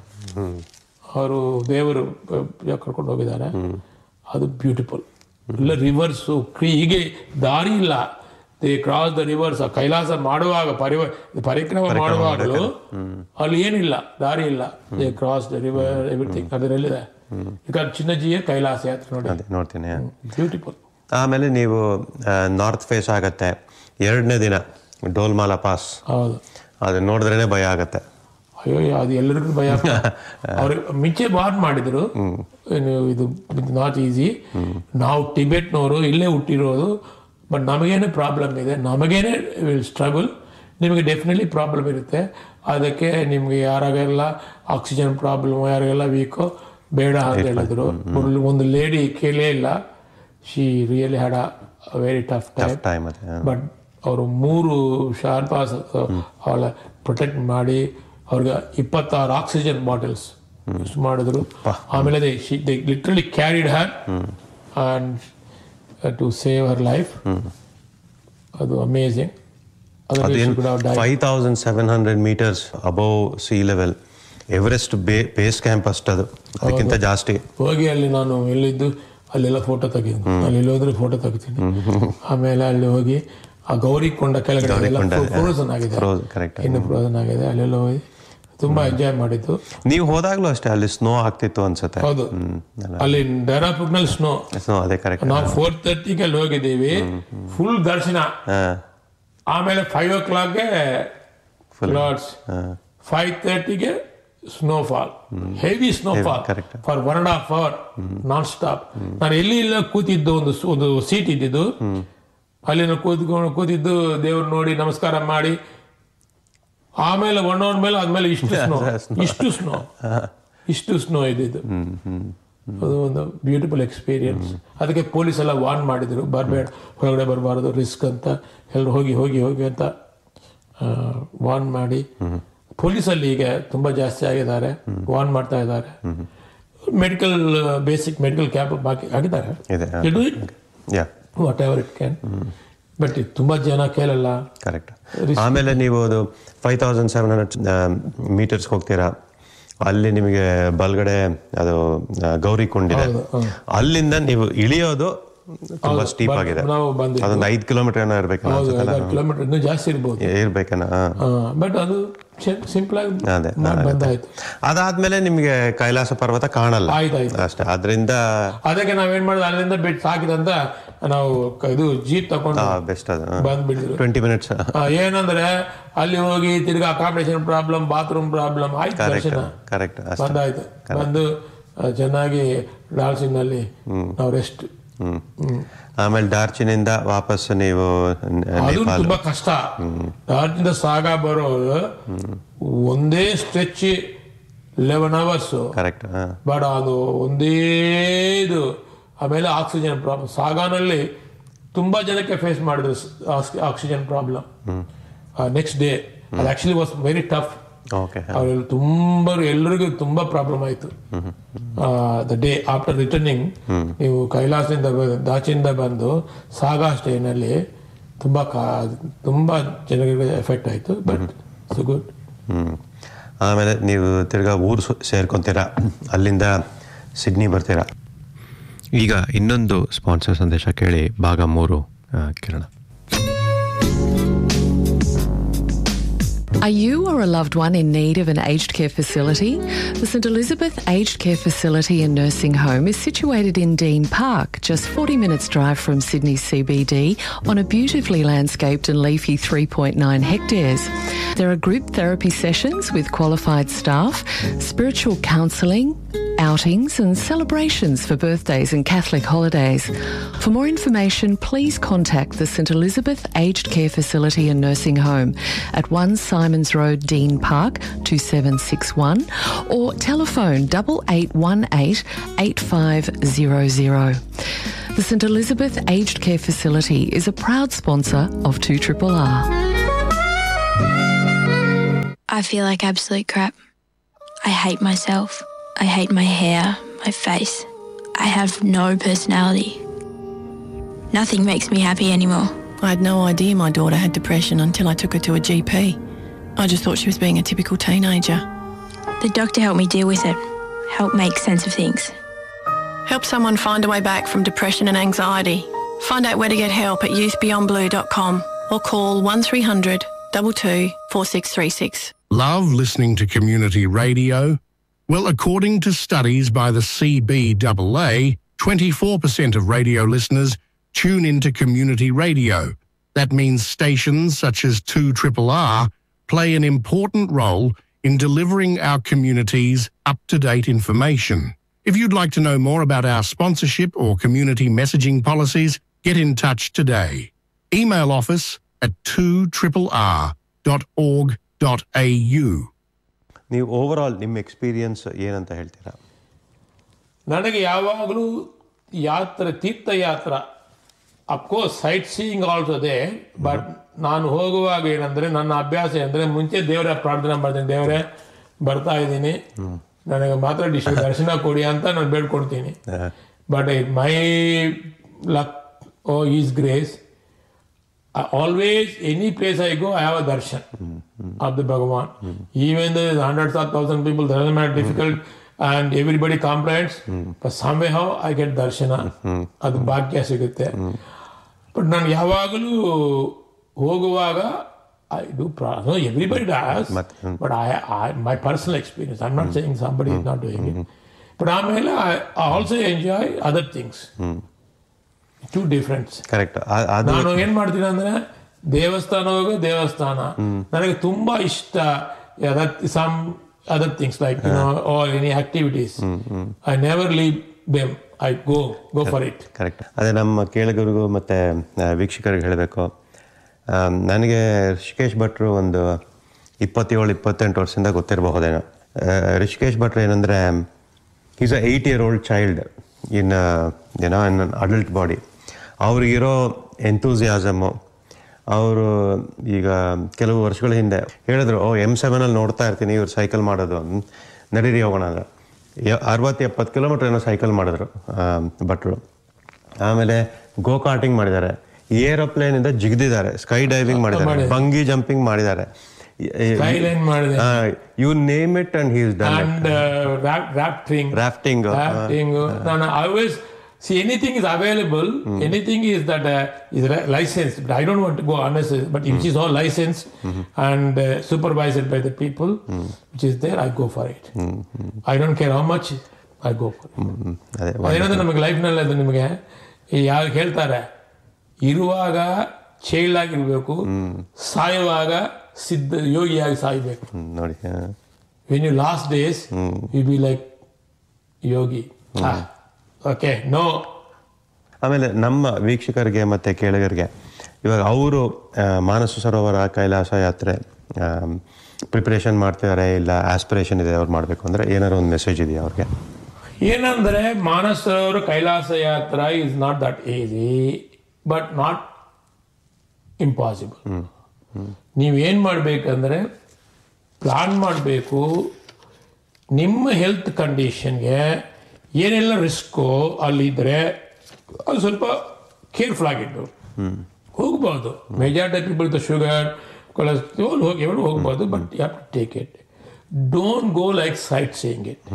Speaker 2: ಅವರು ದೇವರು ಅಹ್, ಕರ್ಕೊಂಡು ಹೋಗಿದ್ದಾರೆ ಅದು ಬ್ಯೂಟಿಫುಲ್ ಇಲ್ಲ ರಿವರ್ಸು ಹೀಗೆ ದಾರಿ ಇಲ್ಲ they cross the rivers Kailasa ಮಾಡುವಾಗ ಪರಿವ ಪರಿಕ್ರಮ ಮಾಡುವಾಗಲೂ ಅಲ್ಲಿ ಏನಿಲ್ಲ ದಾರಿ ಇಲ್ಲ they cross the river everything ಅದರಲ್ಲಿದೆ ಈಗ ಚಿನ್ನಜಿಯ ಕೈಲಾಸ ಯಾತ್ರೆ ನೋಡಿ
Speaker 1: ಅದೇ ನೋಡ್ತೀನಿ
Speaker 2: ಬ್ಯೂಟಿಫುಲ್
Speaker 1: ಆಮೇಲೆ ನೀವು ನಾರ್ತ್ ಫೇಸ್ ಆಗತ್ತೆ ಎರಡನೇ ದಿನ ಡೋಲ್ಮಾಲ ಪಾಸ್
Speaker 2: ಹೌದು
Speaker 1: ಅದು ನೋಡಿದ್ರೇನೆ ಭಯ ಆಗತ್ತೆ
Speaker 2: ಅಯ್ಯೋ ಅದು ಎಲ್ಲರಿಗೂ ಭಯ ಅವ್ರು ಮುಂಚೆ ವಾರ್ನ್ ಮಾಡಿದ್ರು ಏನು ಇದು ನಾಟ್ ಈಸಿ ನಾವು ಟಿಬೆಟ್ನವರು ಇಲ್ಲೇ ಹುಟ್ಟಿರೋದು ಬಟ್ ನಮಗೇನೆ ಪ್ರಾಬ್ಲಮ್ ಇದೆ ನಮಗೇನೆ ವಿಲ್ ಸ್ಟ್ರಗಲ್ ನಿಮಗೆ ಡೆಫಿನೆಟ್ಲಿ ಪ್ರಾಬ್ಲಮ್ ಇರುತ್ತೆ ಅದಕ್ಕೆ ನಿಮಗೆ ಯಾರಿಗೆಲ್ಲ ಆಕ್ಸಿಜನ್ ಪ್ರಾಬ್ಲಮ್ ಯಾರಿಗೆಲ್ಲ ವೀಕೋ ಬೇಡ ಅಂತ ಹೇಳಿದ್ರು ಒಂದು- ಒಂದು ಲೇಡಿ ಕೇಳೇ ಇಲ್ಲ she really had a very tough time
Speaker 1: time ಅದೇ
Speaker 2: ಬಟ್ ಅವರು ಮೂರು ಶಾರ್ಪಾಸ್ ಅವಳ ಪ್ರೊಟೆಕ್ಟ್ ಮಾಡಿ ಅವ್ರಿಗೆ ಇಪ್ಪತ್ತಾರು ಆಕ್ಸಿಜನ್ ಬಾಟಲ್ಸ್ ಯೂಸ್ ಮಾಡಿದ್ರು ಆಮೇಲೆ they they literally carried her and to save her life ಅದು ಅಮೇಝಿಂಗ್
Speaker 1: ಅದೇನು five thousand seven hundred metres above sea level Everest ಬೇ ಬೇಸ್ ಕ್ಯಾಂಪ್ ಅಷ್ಟದು ಅದಕ್ಕಿಂತ ಜಾಸ್ತಿ
Speaker 2: ಹೋಗಿ ಅಲ್ಲಿ ನಾನು ಎಲ್ಲಿದ್ದು ಅಲ್ಲೆಲ್ಲ ಫೋಟೋ ತೆಗಿದ್ದೀನಿ ಅಲ್ಲಿ ಎಲ್ಲಿ ಹೋದ್ರೆ ಫೋಟೋ ತೆಗಿತೀನಿ ಆಮೇಲೆ ಅಲ್ಲಿ ಹೋಗಿ ಆ ಗೌರಿ ಕೊಂಡ ಕೆಳಗಡೆ
Speaker 1: ಗೌರಿಕೊಂಡ,
Speaker 2: ಫ್ರೋಸನ್ ಆಗಿದೆ
Speaker 1: Frozen, correct.
Speaker 2: ಇನ್ನು ಫ್ರೋಸನ್ ಆಗಿದೆ ಅಲ್ಲೆಲ್ಲ ಹೋಗಿ ತುಂಬಾ ಎಂಜಾಯ್ ಮಾಡಿದ್ದು
Speaker 1: ನೀವು ಹೋದಾಗ್ಲೂ ಅಷ್ಟೇ ಅಲ್ಲಿ ಸ್ನೋ ಆಗ್ತಿತ್ತು ಅನ್ಸುತ್ತೆ
Speaker 2: ಹೌದು ಅಲ್ಲಿ ನಲ್ಲಿ ಸ್ನೋ
Speaker 1: ಸ್ನೋ ಅದೇ ಕರೆಕ್ಟ್
Speaker 2: ನಾವು ಫೋರ್ ತರ್ಟಿಗೆ ಅಲ್ಲಿ ಹೋಗಿದ್ದೀವಿ ಫುಲ್ ದರ್ಶನ ಆಮೇಲೆ ಫೈವ್ ಓ ಕ್ಲಾಕ್ಗೆ ಲಾರ್ಡ್ಸ್ ಫೈವ್ ತರ್ಟಿಗೆ snowfall heavy snowfall
Speaker 1: correct.
Speaker 2: For one and half hour non stop ನಾನು ಎಲ್ಲಿ ಇಲ್ಲ ಕೂತಿದ್ದು ಒಂದು ಸ- ಒಂದು ಸೀಟ್ ಇದ್ದಿದ್ದು ಅಲ್ಲಿ ನಾನು ಕೂತ್ಕೊಂಡು ಕೂತಿದ್ದು ದೇವ್ರು ನೋಡಿ ನಮಸ್ಕಾರ ಮಾಡಿ ಆಮೇಲೆ ಒನ್ ಅವರ್ ಮೇಲೆ ಆದ್ಮೇಲೆ ಇಷ್ಟು ಸ್ನೋ ಇಷ್ಟು ಸ್ನೋ ಇಷ್ಟು ಸ್ನೋ ಇದ್ದಿದ್ದು ಅದು ಒಂದು ಬ್ಯೂಟಿಫುಲ್ ಎಕ್ಸ್ಪೀರಿಯನ್ಸ್ ಅದಕ್ಕೆ ಪೊಲೀಸ್ ಎಲ್ಲ ವಾರ್ನ್ ಮಾಡಿದ್ರು ಬರಬೇಡ ಹೊರಗಡೆ ಬರಬಾರ್ದು ರಿಸ್ಕ್ ಅಂತ ಎಲ್ಲರೂ ಹೋಗಿ ಹೋಗಿ ಹೋಗಿ ಅಂತ ವಾರ್ನ್ ಮಾಡಿ ಪೊಲೀಸಲ್ಲಿ ಈಗ ತುಂಬಾ ಜಾಸ್ತಿ ಆಗಿದ್ದಾರೆ ವಾರ್ನ್ ಮಾಡ್ತಾ ಇದ್ದಾರೆ ಮೆಡಿಕಲ್ ಬೇಸಿಕ್ ಮೆಡಿಕಲ್ ಕ್ಯಾಂಪ್ ಬಾಕಿ ಆಗಿದ್ದಾರೆ
Speaker 1: ಇದೆ yeah
Speaker 2: whatever it can but ತುಂಬಾ ಜನ ಕೇಳಲ್ಲ
Speaker 1: ಕರೆಕ್ಟ್ ಆಮೇಲೆ ನೀವು ಅದು five thousand seven hundred metres ಹೋಗ್ತೀರಾ ಅಲ್ಲಿ ನಿಮಗೆ ಬಲ್ಗಡೆ ಅದು ಆ, ಗೌರಿ ಕೊಂಡಿದೆ ಅಲ್ಲಿಂದ ನೀವು ಇಳಿಯೋದು ತುಂಬಾ ಸ್ಟೀಪ್ ಆಗಿದೆ
Speaker 2: ನಾವು ಬಂದಿದ್ದು
Speaker 1: ಅದೊಂದು ಐದು ಕಿಲೋಮೀಟರ್ ಏನೋ ಇರ್ಬೇಕಲ್ಲ
Speaker 2: ಹೌದು
Speaker 1: ಅನ್ಸುತ್ತಲ್ಲ
Speaker 2: ಐದಾರು ಕಿಲೋಮೀಟರ್ ಇನ್ನೂ ಜಾಸ್ತಿ ಇರ್ಬೋದು
Speaker 1: ಇರ್ಬೇಕನ
Speaker 2: ಬಟ್ ಅದು ಸಿಂಪಲ್ ಆಗಿ
Speaker 1: ಅದೇ
Speaker 2: ಮಾಡಿ ಬಂದಾಯ್ತು
Speaker 1: ಅದಾದ್ಮೇಲೆ ನಿಮ್ಗೆ ಕೈಲಾಸ ಪರ್ವತ ಕಾಣಲ್ಲ
Speaker 2: ಆಯ್ತಾಯ್ತು
Speaker 1: ಅಷ್ಟೇ ಅದರಿಂದ
Speaker 2: ಅದಕ್ಕೆ ನಾವೇನ್ ಮಾಡಿದ್ವಿ ಅಲ್ಲಿಂದ ಬಿಟ್ಟು ಸಾಕಿದಂತ ನಾವು ಕ- ಇದು ಜೀಪ್ ತಗೊಂಡು
Speaker 1: ಬೆಸ್ಟ್ ಅದು
Speaker 2: ಬಂದ್ಬಿಟ್ಟಿದ್ರು
Speaker 1: ಟ್ವೆಂಟಿ ಮಿನಿಟ್ಸ್
Speaker 2: ಆ, ಏನಂದ್ರೆ ಅಲ್ಲಿ ಹೋಗಿ ತಿರ್ಗಾ ಅಕಾಮಿಡೇಷನ್ ಪ್ರಾಬ್ಲಮ್ ಬಾತ್ರೂಮ್ ಪ್ರಾಬ್ಲಮ್ ಆಯ್ತು
Speaker 1: ಕರೆಕ್ಟ್
Speaker 2: ದರ್ಶನ
Speaker 1: ಕರೆಕ್ಟ್ ಅಷ್ಟೇ
Speaker 2: ಬಂದಾಯ್ತು ಬಂದು ಆ, ಚೆನ್ನಾಗಿ ಡಾಲ್ಸಿನ್ ನಲ್ಲಿ ನಾವು ರೆಸ್ಟ್
Speaker 1: ಹ್ಮ್ ಆಮೇಲೆ ಡಾರ್ಚಿನಿಂದ ವಾಪಸ್ ನೀವು ನ-
Speaker 2: ಅದು
Speaker 1: ನೇಪಾಳ
Speaker 2: ತುಂಬಾ ಕಷ್ಟ ಡಾರ್ಚಿಂದ ಸಾಗ ಬರೋದು ಒಂದೇ stretch eleven hours
Speaker 1: correct
Speaker 2: but ಅದು ಒಂದೇ ಇದು ಆಮೇಲೆ ಆಕ್ಸಿಜನ್ ಪ್ರಾಬ್ಲಮ್ ಸಾಗಾನಲ್ಲಿ ತುಂಬಾ ಜನಕ್ಕೆ ಫೇಸ್ ಮಾಡಿದ್ರು ಆಕ್ಸಿಜನ್ ಪ್ರಾಬ್ಲಮ್ ನೆಕ್ಸ್ಟ್ ಡೇ ಅದು actually was very tough
Speaker 1: okay
Speaker 2: ಅವರೆಲ್ಲ ತುಂಬ ಎಲ್ಲರಿಗೂ ತುಂಬಾ ಪ್ರಾಬ್ಲಮ್ ಆಯಿತು ದ ಡೇ ಆಫ್ಟರ್ ರಿಟರ್ನಿಂಗ್ ನೀವು ಕೈಲಾಸದಿಂದ ಬ- ದಾಚಿಯಿಂದ ಬಂದು ಸಾಗಾ ಸ್ಟೇನಲ್ಲಿ ತುಂಬಾ ಕಾ ತುಂಬಾ ಜನರಿಗೆ ಎಫೆಕ್ಟ್ ಆಯಿತು ಬಟ್ ಸೊ ಗುಡ್
Speaker 1: ಹ್ಮ್ ಆಮೇಲೆ ನೀವು ತಿರ್ಗಾ ಊರು ಸು- ಸೇರ್ಕೊಂತೀರಾ ಅಲ್ಲಿಂದ ಸಿಡ್ನಿ ಬರ್ತೀರಾ ಈಗ ಇನ್ನೊಂದು ಸ್ಪಾನ್ಸರ್ ಸಂದೇಶ ಕೇಳಿ ಭಾಗ ಮೂರು ಆ, ಕಿರಣ
Speaker 9: Are you or a loved one in need of an aged care facility? The St Elizabeth Aged Care Facility and Nursing Home is situated in Dean Park, just 40 minutes drive from Sydney CBD on a beautifully landscaped and leafy 3.9 hectares. There are group therapy sessions with qualified staff, spiritual counselling, outings and celebrations for birthdays and Catholic holidays. For more information, please contact the St Elizabeth Aged Care Facility and Nursing Home at 1 Simons Road, Dean Park, 2761 or telephone 8818 8500. The St Elizabeth Aged Care Facility is a proud sponsor of 2RRR.
Speaker 10: I feel like absolute crap. I hate myself. I hate my hair, my face. I have no personality. Nothing makes me happy anymore.
Speaker 11: I had no idea my daughter had depression until I took her to a GP. I just thought she was being a typical teenager.
Speaker 10: The doctor helped me deal with it, help make sense of things.
Speaker 11: Help someone find a way back from depression and anxiety. Find out where to get help at youthbeyondblue.com or call 1300 22 4636.
Speaker 5: Love listening to community radio? Well, according to studies by the CBAA, 24% of radio listeners tune into community radio. That means stations such as 2RRR play an important role in delivering our communities up-to-date information. If you'd like to know more about our sponsorship or community messaging policies, get in touch today. Email office at 2rrr.org.au.
Speaker 1: ನೀವು over all ನಿಮ್ಮ experience ಏನಂತ ಹೇಳ್ತೀರಾ
Speaker 2: ನನಗೆ ಯಾವಾಗಲೂ ಯಾತ್ರೆ ತೀರ್ಥಯಾತ್ರ of course sightseeing also they but ನಾನು ಹೋಗುವಾಗ ಏನಂದ್ರೆ ನನ್ನ ಅಭ್ಯಾಸ ಅಂದರೆ ಮುಂಚೆ ದೇವರ ಪ್ರಾರ್ಥನೆ ಮಾಡ್ತೀನಿ ದೇವರೇ ಬರ್ತಾ ಇದ್ದೀನಿ ನನಗೆ ಮಾತ್ರ ಡಿಶ್ ದರ್ಶನ ಕೊಡಿ ಅಂತ ನಾನು ಬೇಡ್ಕೊಡ್ತೀನಿ but my luck or is grace always any place I go I have a darshan of the Bhagavan. Even though there's hundreds of thousand people, doesn't matter difficult, and everybody complains, but somehow I get darshana. ಅದು ಭಾಗ್ಯ ಸಿಗುತ್ತೆ but ನಾನು ಯಾವಾಗಲೂ ಹೋಗುವಾಗ I do know everybody does but I I my personal experience I not saying somebody is not doing it but ಆಮೇಲೆ I also enjoy other things too difference
Speaker 1: correct ಅದು
Speaker 2: ನಾನು ಏನ್ ಮಾಡ್ತೀನಿ ಅಂದ್ರೆ ದೇವಸ್ಥಾನ ಹೋಗೋ ದೇವಸ್ಥಾನ ನನಗೆ ತುಂಬಾ ಇಷ್ಟ some other things like are any activities I never leave them I go go for it
Speaker 1: correct ಅದೇ ನಮ್ಮ ಕೇಳಿಗರಿಗೂ ಮತ್ತು ವೀಕ್ಷಕರಿಗೆ ಹೇಳಬೇಕು ನನಗೆ ಋಷಿಕೇಶ್ ಭಟ್ರು ಒಂದು ಇಪ್ಪತ್ತೇಳು ಇಪ್ಪತ್ತೆಂಟು ವರ್ಷದಿಂದ ಗೊತ್ತಿರಬಹುದೇನೋ ಆ, ಋಷಿಕೇಶ್ ಭಟ್ರು ಏನಂದರೆ is a eight year old child in ಏನೋ ಇನ್ ಅಡಲ್ಟ್ ಬಾಡಿ ಅವ್ರಿಗಿರೋ ಎಂತೂಸಿಯಾಸಮು ಅವರು ಈಗ ಕೆಲವು ವರ್ಷಗಳ ಹಿಂದೆ ಹೇಳಿದ್ರು ಓ ಎಮ್ ಸೆವೆನಲ್ಲಿ ನೋಡ್ತಾ ಇರ್ತೀನಿ ಇವ್ರು ಸೈಕಲ್ ಮಾಡೋದು ಹ್ಮ್, ನಡೀರಿ ಹೋಗೋಣ ಅಂದ್ರೆ ಯ- ಅರವತ್ತು ಎಪ್ಪತ್ತು ಕಿಲೋಮೀಟ್ರ್ ಏನೋ ಸೈಕಲ್ ಮಾಡಿದ್ರು ಆ, ಭಟ್ರು ಆಮೇಲೆ ಗೋ ಕಾರ್ಟಿಂಗ್ ಮಾಡಿದ್ದಾರೆ ಏರೋಪ್ಲೇನ್ ಇಂದ ಜಿಗಿದಿದ್ದಾರೆ ಸ್ಕೈ ಡೈವಿಂಗ್ ಮಾಡಿದ್ದಾರೆ
Speaker 2: ಮಾಡಿದ್ದಾರೆ.
Speaker 1: ಬಂಗಿ ಜಂಪಿಂಗ್ ಮಾಡಿದ್ದಾರೆ
Speaker 2: Skyline ಮಾಡಿದೆ.
Speaker 1: You name it and he's done
Speaker 2: and rafting
Speaker 1: rafting
Speaker 2: rafting ನಾನು always see anything is available anything is that is licence but I don't want go unless but it is all licence and supervised by the people which is there I go for it I don't care how much I go for
Speaker 1: ಅದೇ
Speaker 2: ಅದೇನಂದ್ರೆ ನಮಗೆ ಲೈಫ್ನಲ್ಲಿ ಅದು ನಿಮಗೆ ಯಾರು ಹೇಳ್ತಾರೆ ಇರುವಾಗ child ಆಗಿರ್ಬೇಕು ಸಾಯುವಾಗ ಸಿದ್ಧ ಯೋಗಿಯಾಗಿ ಸಾಯ್ಬೇಕು
Speaker 1: ಹ್ಮ್, ನೋಡಿ ಹಾ.
Speaker 2: When you last days you be like yogi okay no
Speaker 1: ಆಮೇಲೆ ನಮ್ಮ ವೀಕ್ಷಕರಿಗೆ ಮತ್ತು ಕೇಳಿಗರಿಗೆ ಇವಾಗ ಅವರು ಮಾನಸ ಸರೋವರ ಕೈಲಾಸ ಯಾತ್ರೆ ಪ್ರಿಪ್ರೇಷನ್ ಮಾಡ್ತಿದ್ದಾರೆ ಇಲ್ಲ ಆಸ್ಪಿರೇಷನ್ ಇದೆ ಅವ್ರು ಮಾಡಬೇಕು ಅಂದರೆ ಏನಾರು ಒಂದು ಮೆಸೇಜ್ ಇದೆಯಾ ಅವ್ರಿಗೆ
Speaker 2: ಏನಂದ್ರೆ ಮಾನಸ ಸರೋವರ ಕೈಲಾಸ ಯಾತ್ರ is not that easy but not impossible ನೀವೇನ್ ಮಾಡ್ಬೇಕಂದ್ರೆ ಪ್ಲಾನ್ ಮಾಡಬೇಕು ನಿಮ್ಮ ಹೆಲ್ತ್ ಕಂಡೀಷನ್ಗೆ ಏನೆಲ್ಲ ರಿಸ್ಕು ಅಲ್ಲಿದ್ದರೆ ಅದು ಸ್ವಲ್ಪ ಕೇರ್ಫುಲ್ ಆಗಿದ್ದು ಹೋಗ್ಬೋದು majority people the sugar cholesterol ಹೋಗಿ ಎವರು ಹೋಗ್ಬೋದು but you have to take it don't go like sightseeing it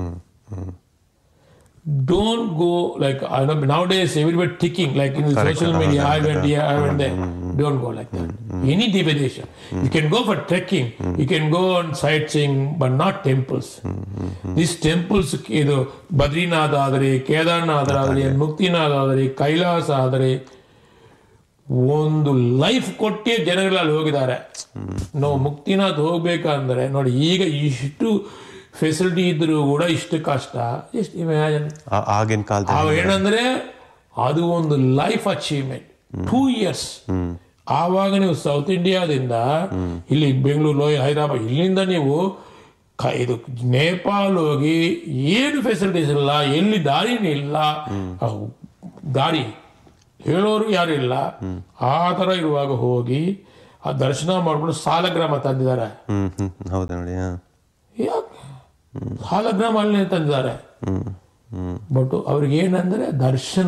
Speaker 2: don't go like I know nowadays everybody ticking like in
Speaker 1: Correct.
Speaker 2: social media I went
Speaker 1: Uh-huh.
Speaker 2: here I went there don't go like that any deviation you can go for trekking you can go on sightseeing but not temples these temples ಇದು ಬದ್ರಿನಾಥ್ ಆದರೆ ಕೇದಾರ್ನಾಥ್ ಆದರೆ ಮುಕ್ತಿನಾಥ್ ಆದರೆ ಕೈಲಾಸ ಆದರೆ ಒಂದು life ಕೊಟ್ಟೇ ಜನಗಳು ಅಲ್ಲಿ ಹೋಗಿದ್ದಾರೆ ನಾವು ಮುಕ್ತಿನಾಥ್ ಹೋಗ್ಬೇಕಂದ್ರೆ ನೋಡಿ ಈಗ ಇಷ್ಟು ಫೆಸಿಲಿಟಿ ಇದ್ರೂ ಕೂಡ ಇಷ್ಟು ಕಷ್ಟ ಎಷ್ಟು ಇಮ್ಯಾಜನ್
Speaker 1: ಆ- ಆಗಿನ
Speaker 2: ಅವ
Speaker 1: ಕಾಲದಲ್ಲಿ
Speaker 2: ಏನಂದ್ರೆ ಅದು ಒಂದು ಲೈಫ್ ಅಚೀವ್ಮೆಂಟ್ ಟೂ ಇಯರ್ಸ್ ಆವಾಗ ನೀವು ಸೌತ್ ಇಂಡಿಯಾದಿಂದ ಇಲ್ಲಿ ಬೆಂಗಳೂರು ಹೈದರಾಬಾದ್ ಇಲ್ಲಿಂದ ನೀವು ಕ- ಇದು ನೇಪಾಲ್ ಹೋಗಿ ಏನು ಫೆಸಿಲಿಟೀಸ್ ಇಲ್ಲ ಎಲ್ಲಿ ದಾರಿನೇ ಇಲ್ಲ ಅವ್ ದಾರಿ ಹೇಳೋರು ಯಾರು ಇಲ್ಲ ಆ ಥರ ಇರುವಾಗ ಹೋಗಿ ಆ ದರ್ಶನ ಮಾಡ್ಕೊಂಡು ಸಾಲಗ್ರಾಮ ತಂದಿದ್ದಾರೆ
Speaker 1: ಹ್ಮ್ ಹ್ಮ್ ಹೌದು ನೋಡಿ ಹಾ
Speaker 2: ಯಾಕೆ ಸಾಲಗ್ರಾಮ ಅಲ್ಲೇ ತಂದಿದ್ದಾರೆ
Speaker 1: ಹ್ಮ್ ಹ್ಮ್
Speaker 2: ಬಟ್ ಅವ್ರಿಗೆ ಏನಂದ್ರೆ ದರ್ಶನ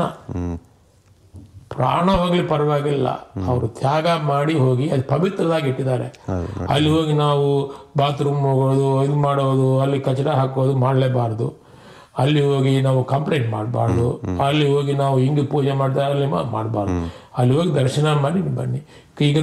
Speaker 2: ಪ್ರಾಣ ಹೋಗ್ಲಿ ಪರವಾಗಿಲ್ಲ ಅವರು ತ್ಯಾಗ ಮಾಡಿ ಹೋಗಿ ಅದು ಪವಿತ್ರದಾಗಿ ಇಟ್ಟಿದ್ದಾರೆ ಅಲ್ಲಿ ಹೋಗಿ ನಾವು ಬಾತ್ರೂಮ್ ಹೋಗೋದು ಇದು ಮಾಡೋದು ಅಲ್ಲಿ ಕಚಡ ಹಾಕೋದು ಮಾಡಲೇಬಾರ್ದು ಅಲ್ಲಿ ಹೋಗಿ ನಾವು ಕಂಪ್ಲೇಂಟ್ ಮಾಡಬಾರ್ದು ಅಲ್ಲಿ ಹೋಗಿ ನಾವು ಹಿಂಗೆ ಪೂಜೆ ಮಾಡ್ತಾ ಅಲ್ಲಿ ಮಾಡಬಾರ್ದು ಅಲ್ಲಿ ಹೋಗಿ ದರ್ಶನ ಮಾಡಿ ಬನ್ನಿ ಈಗ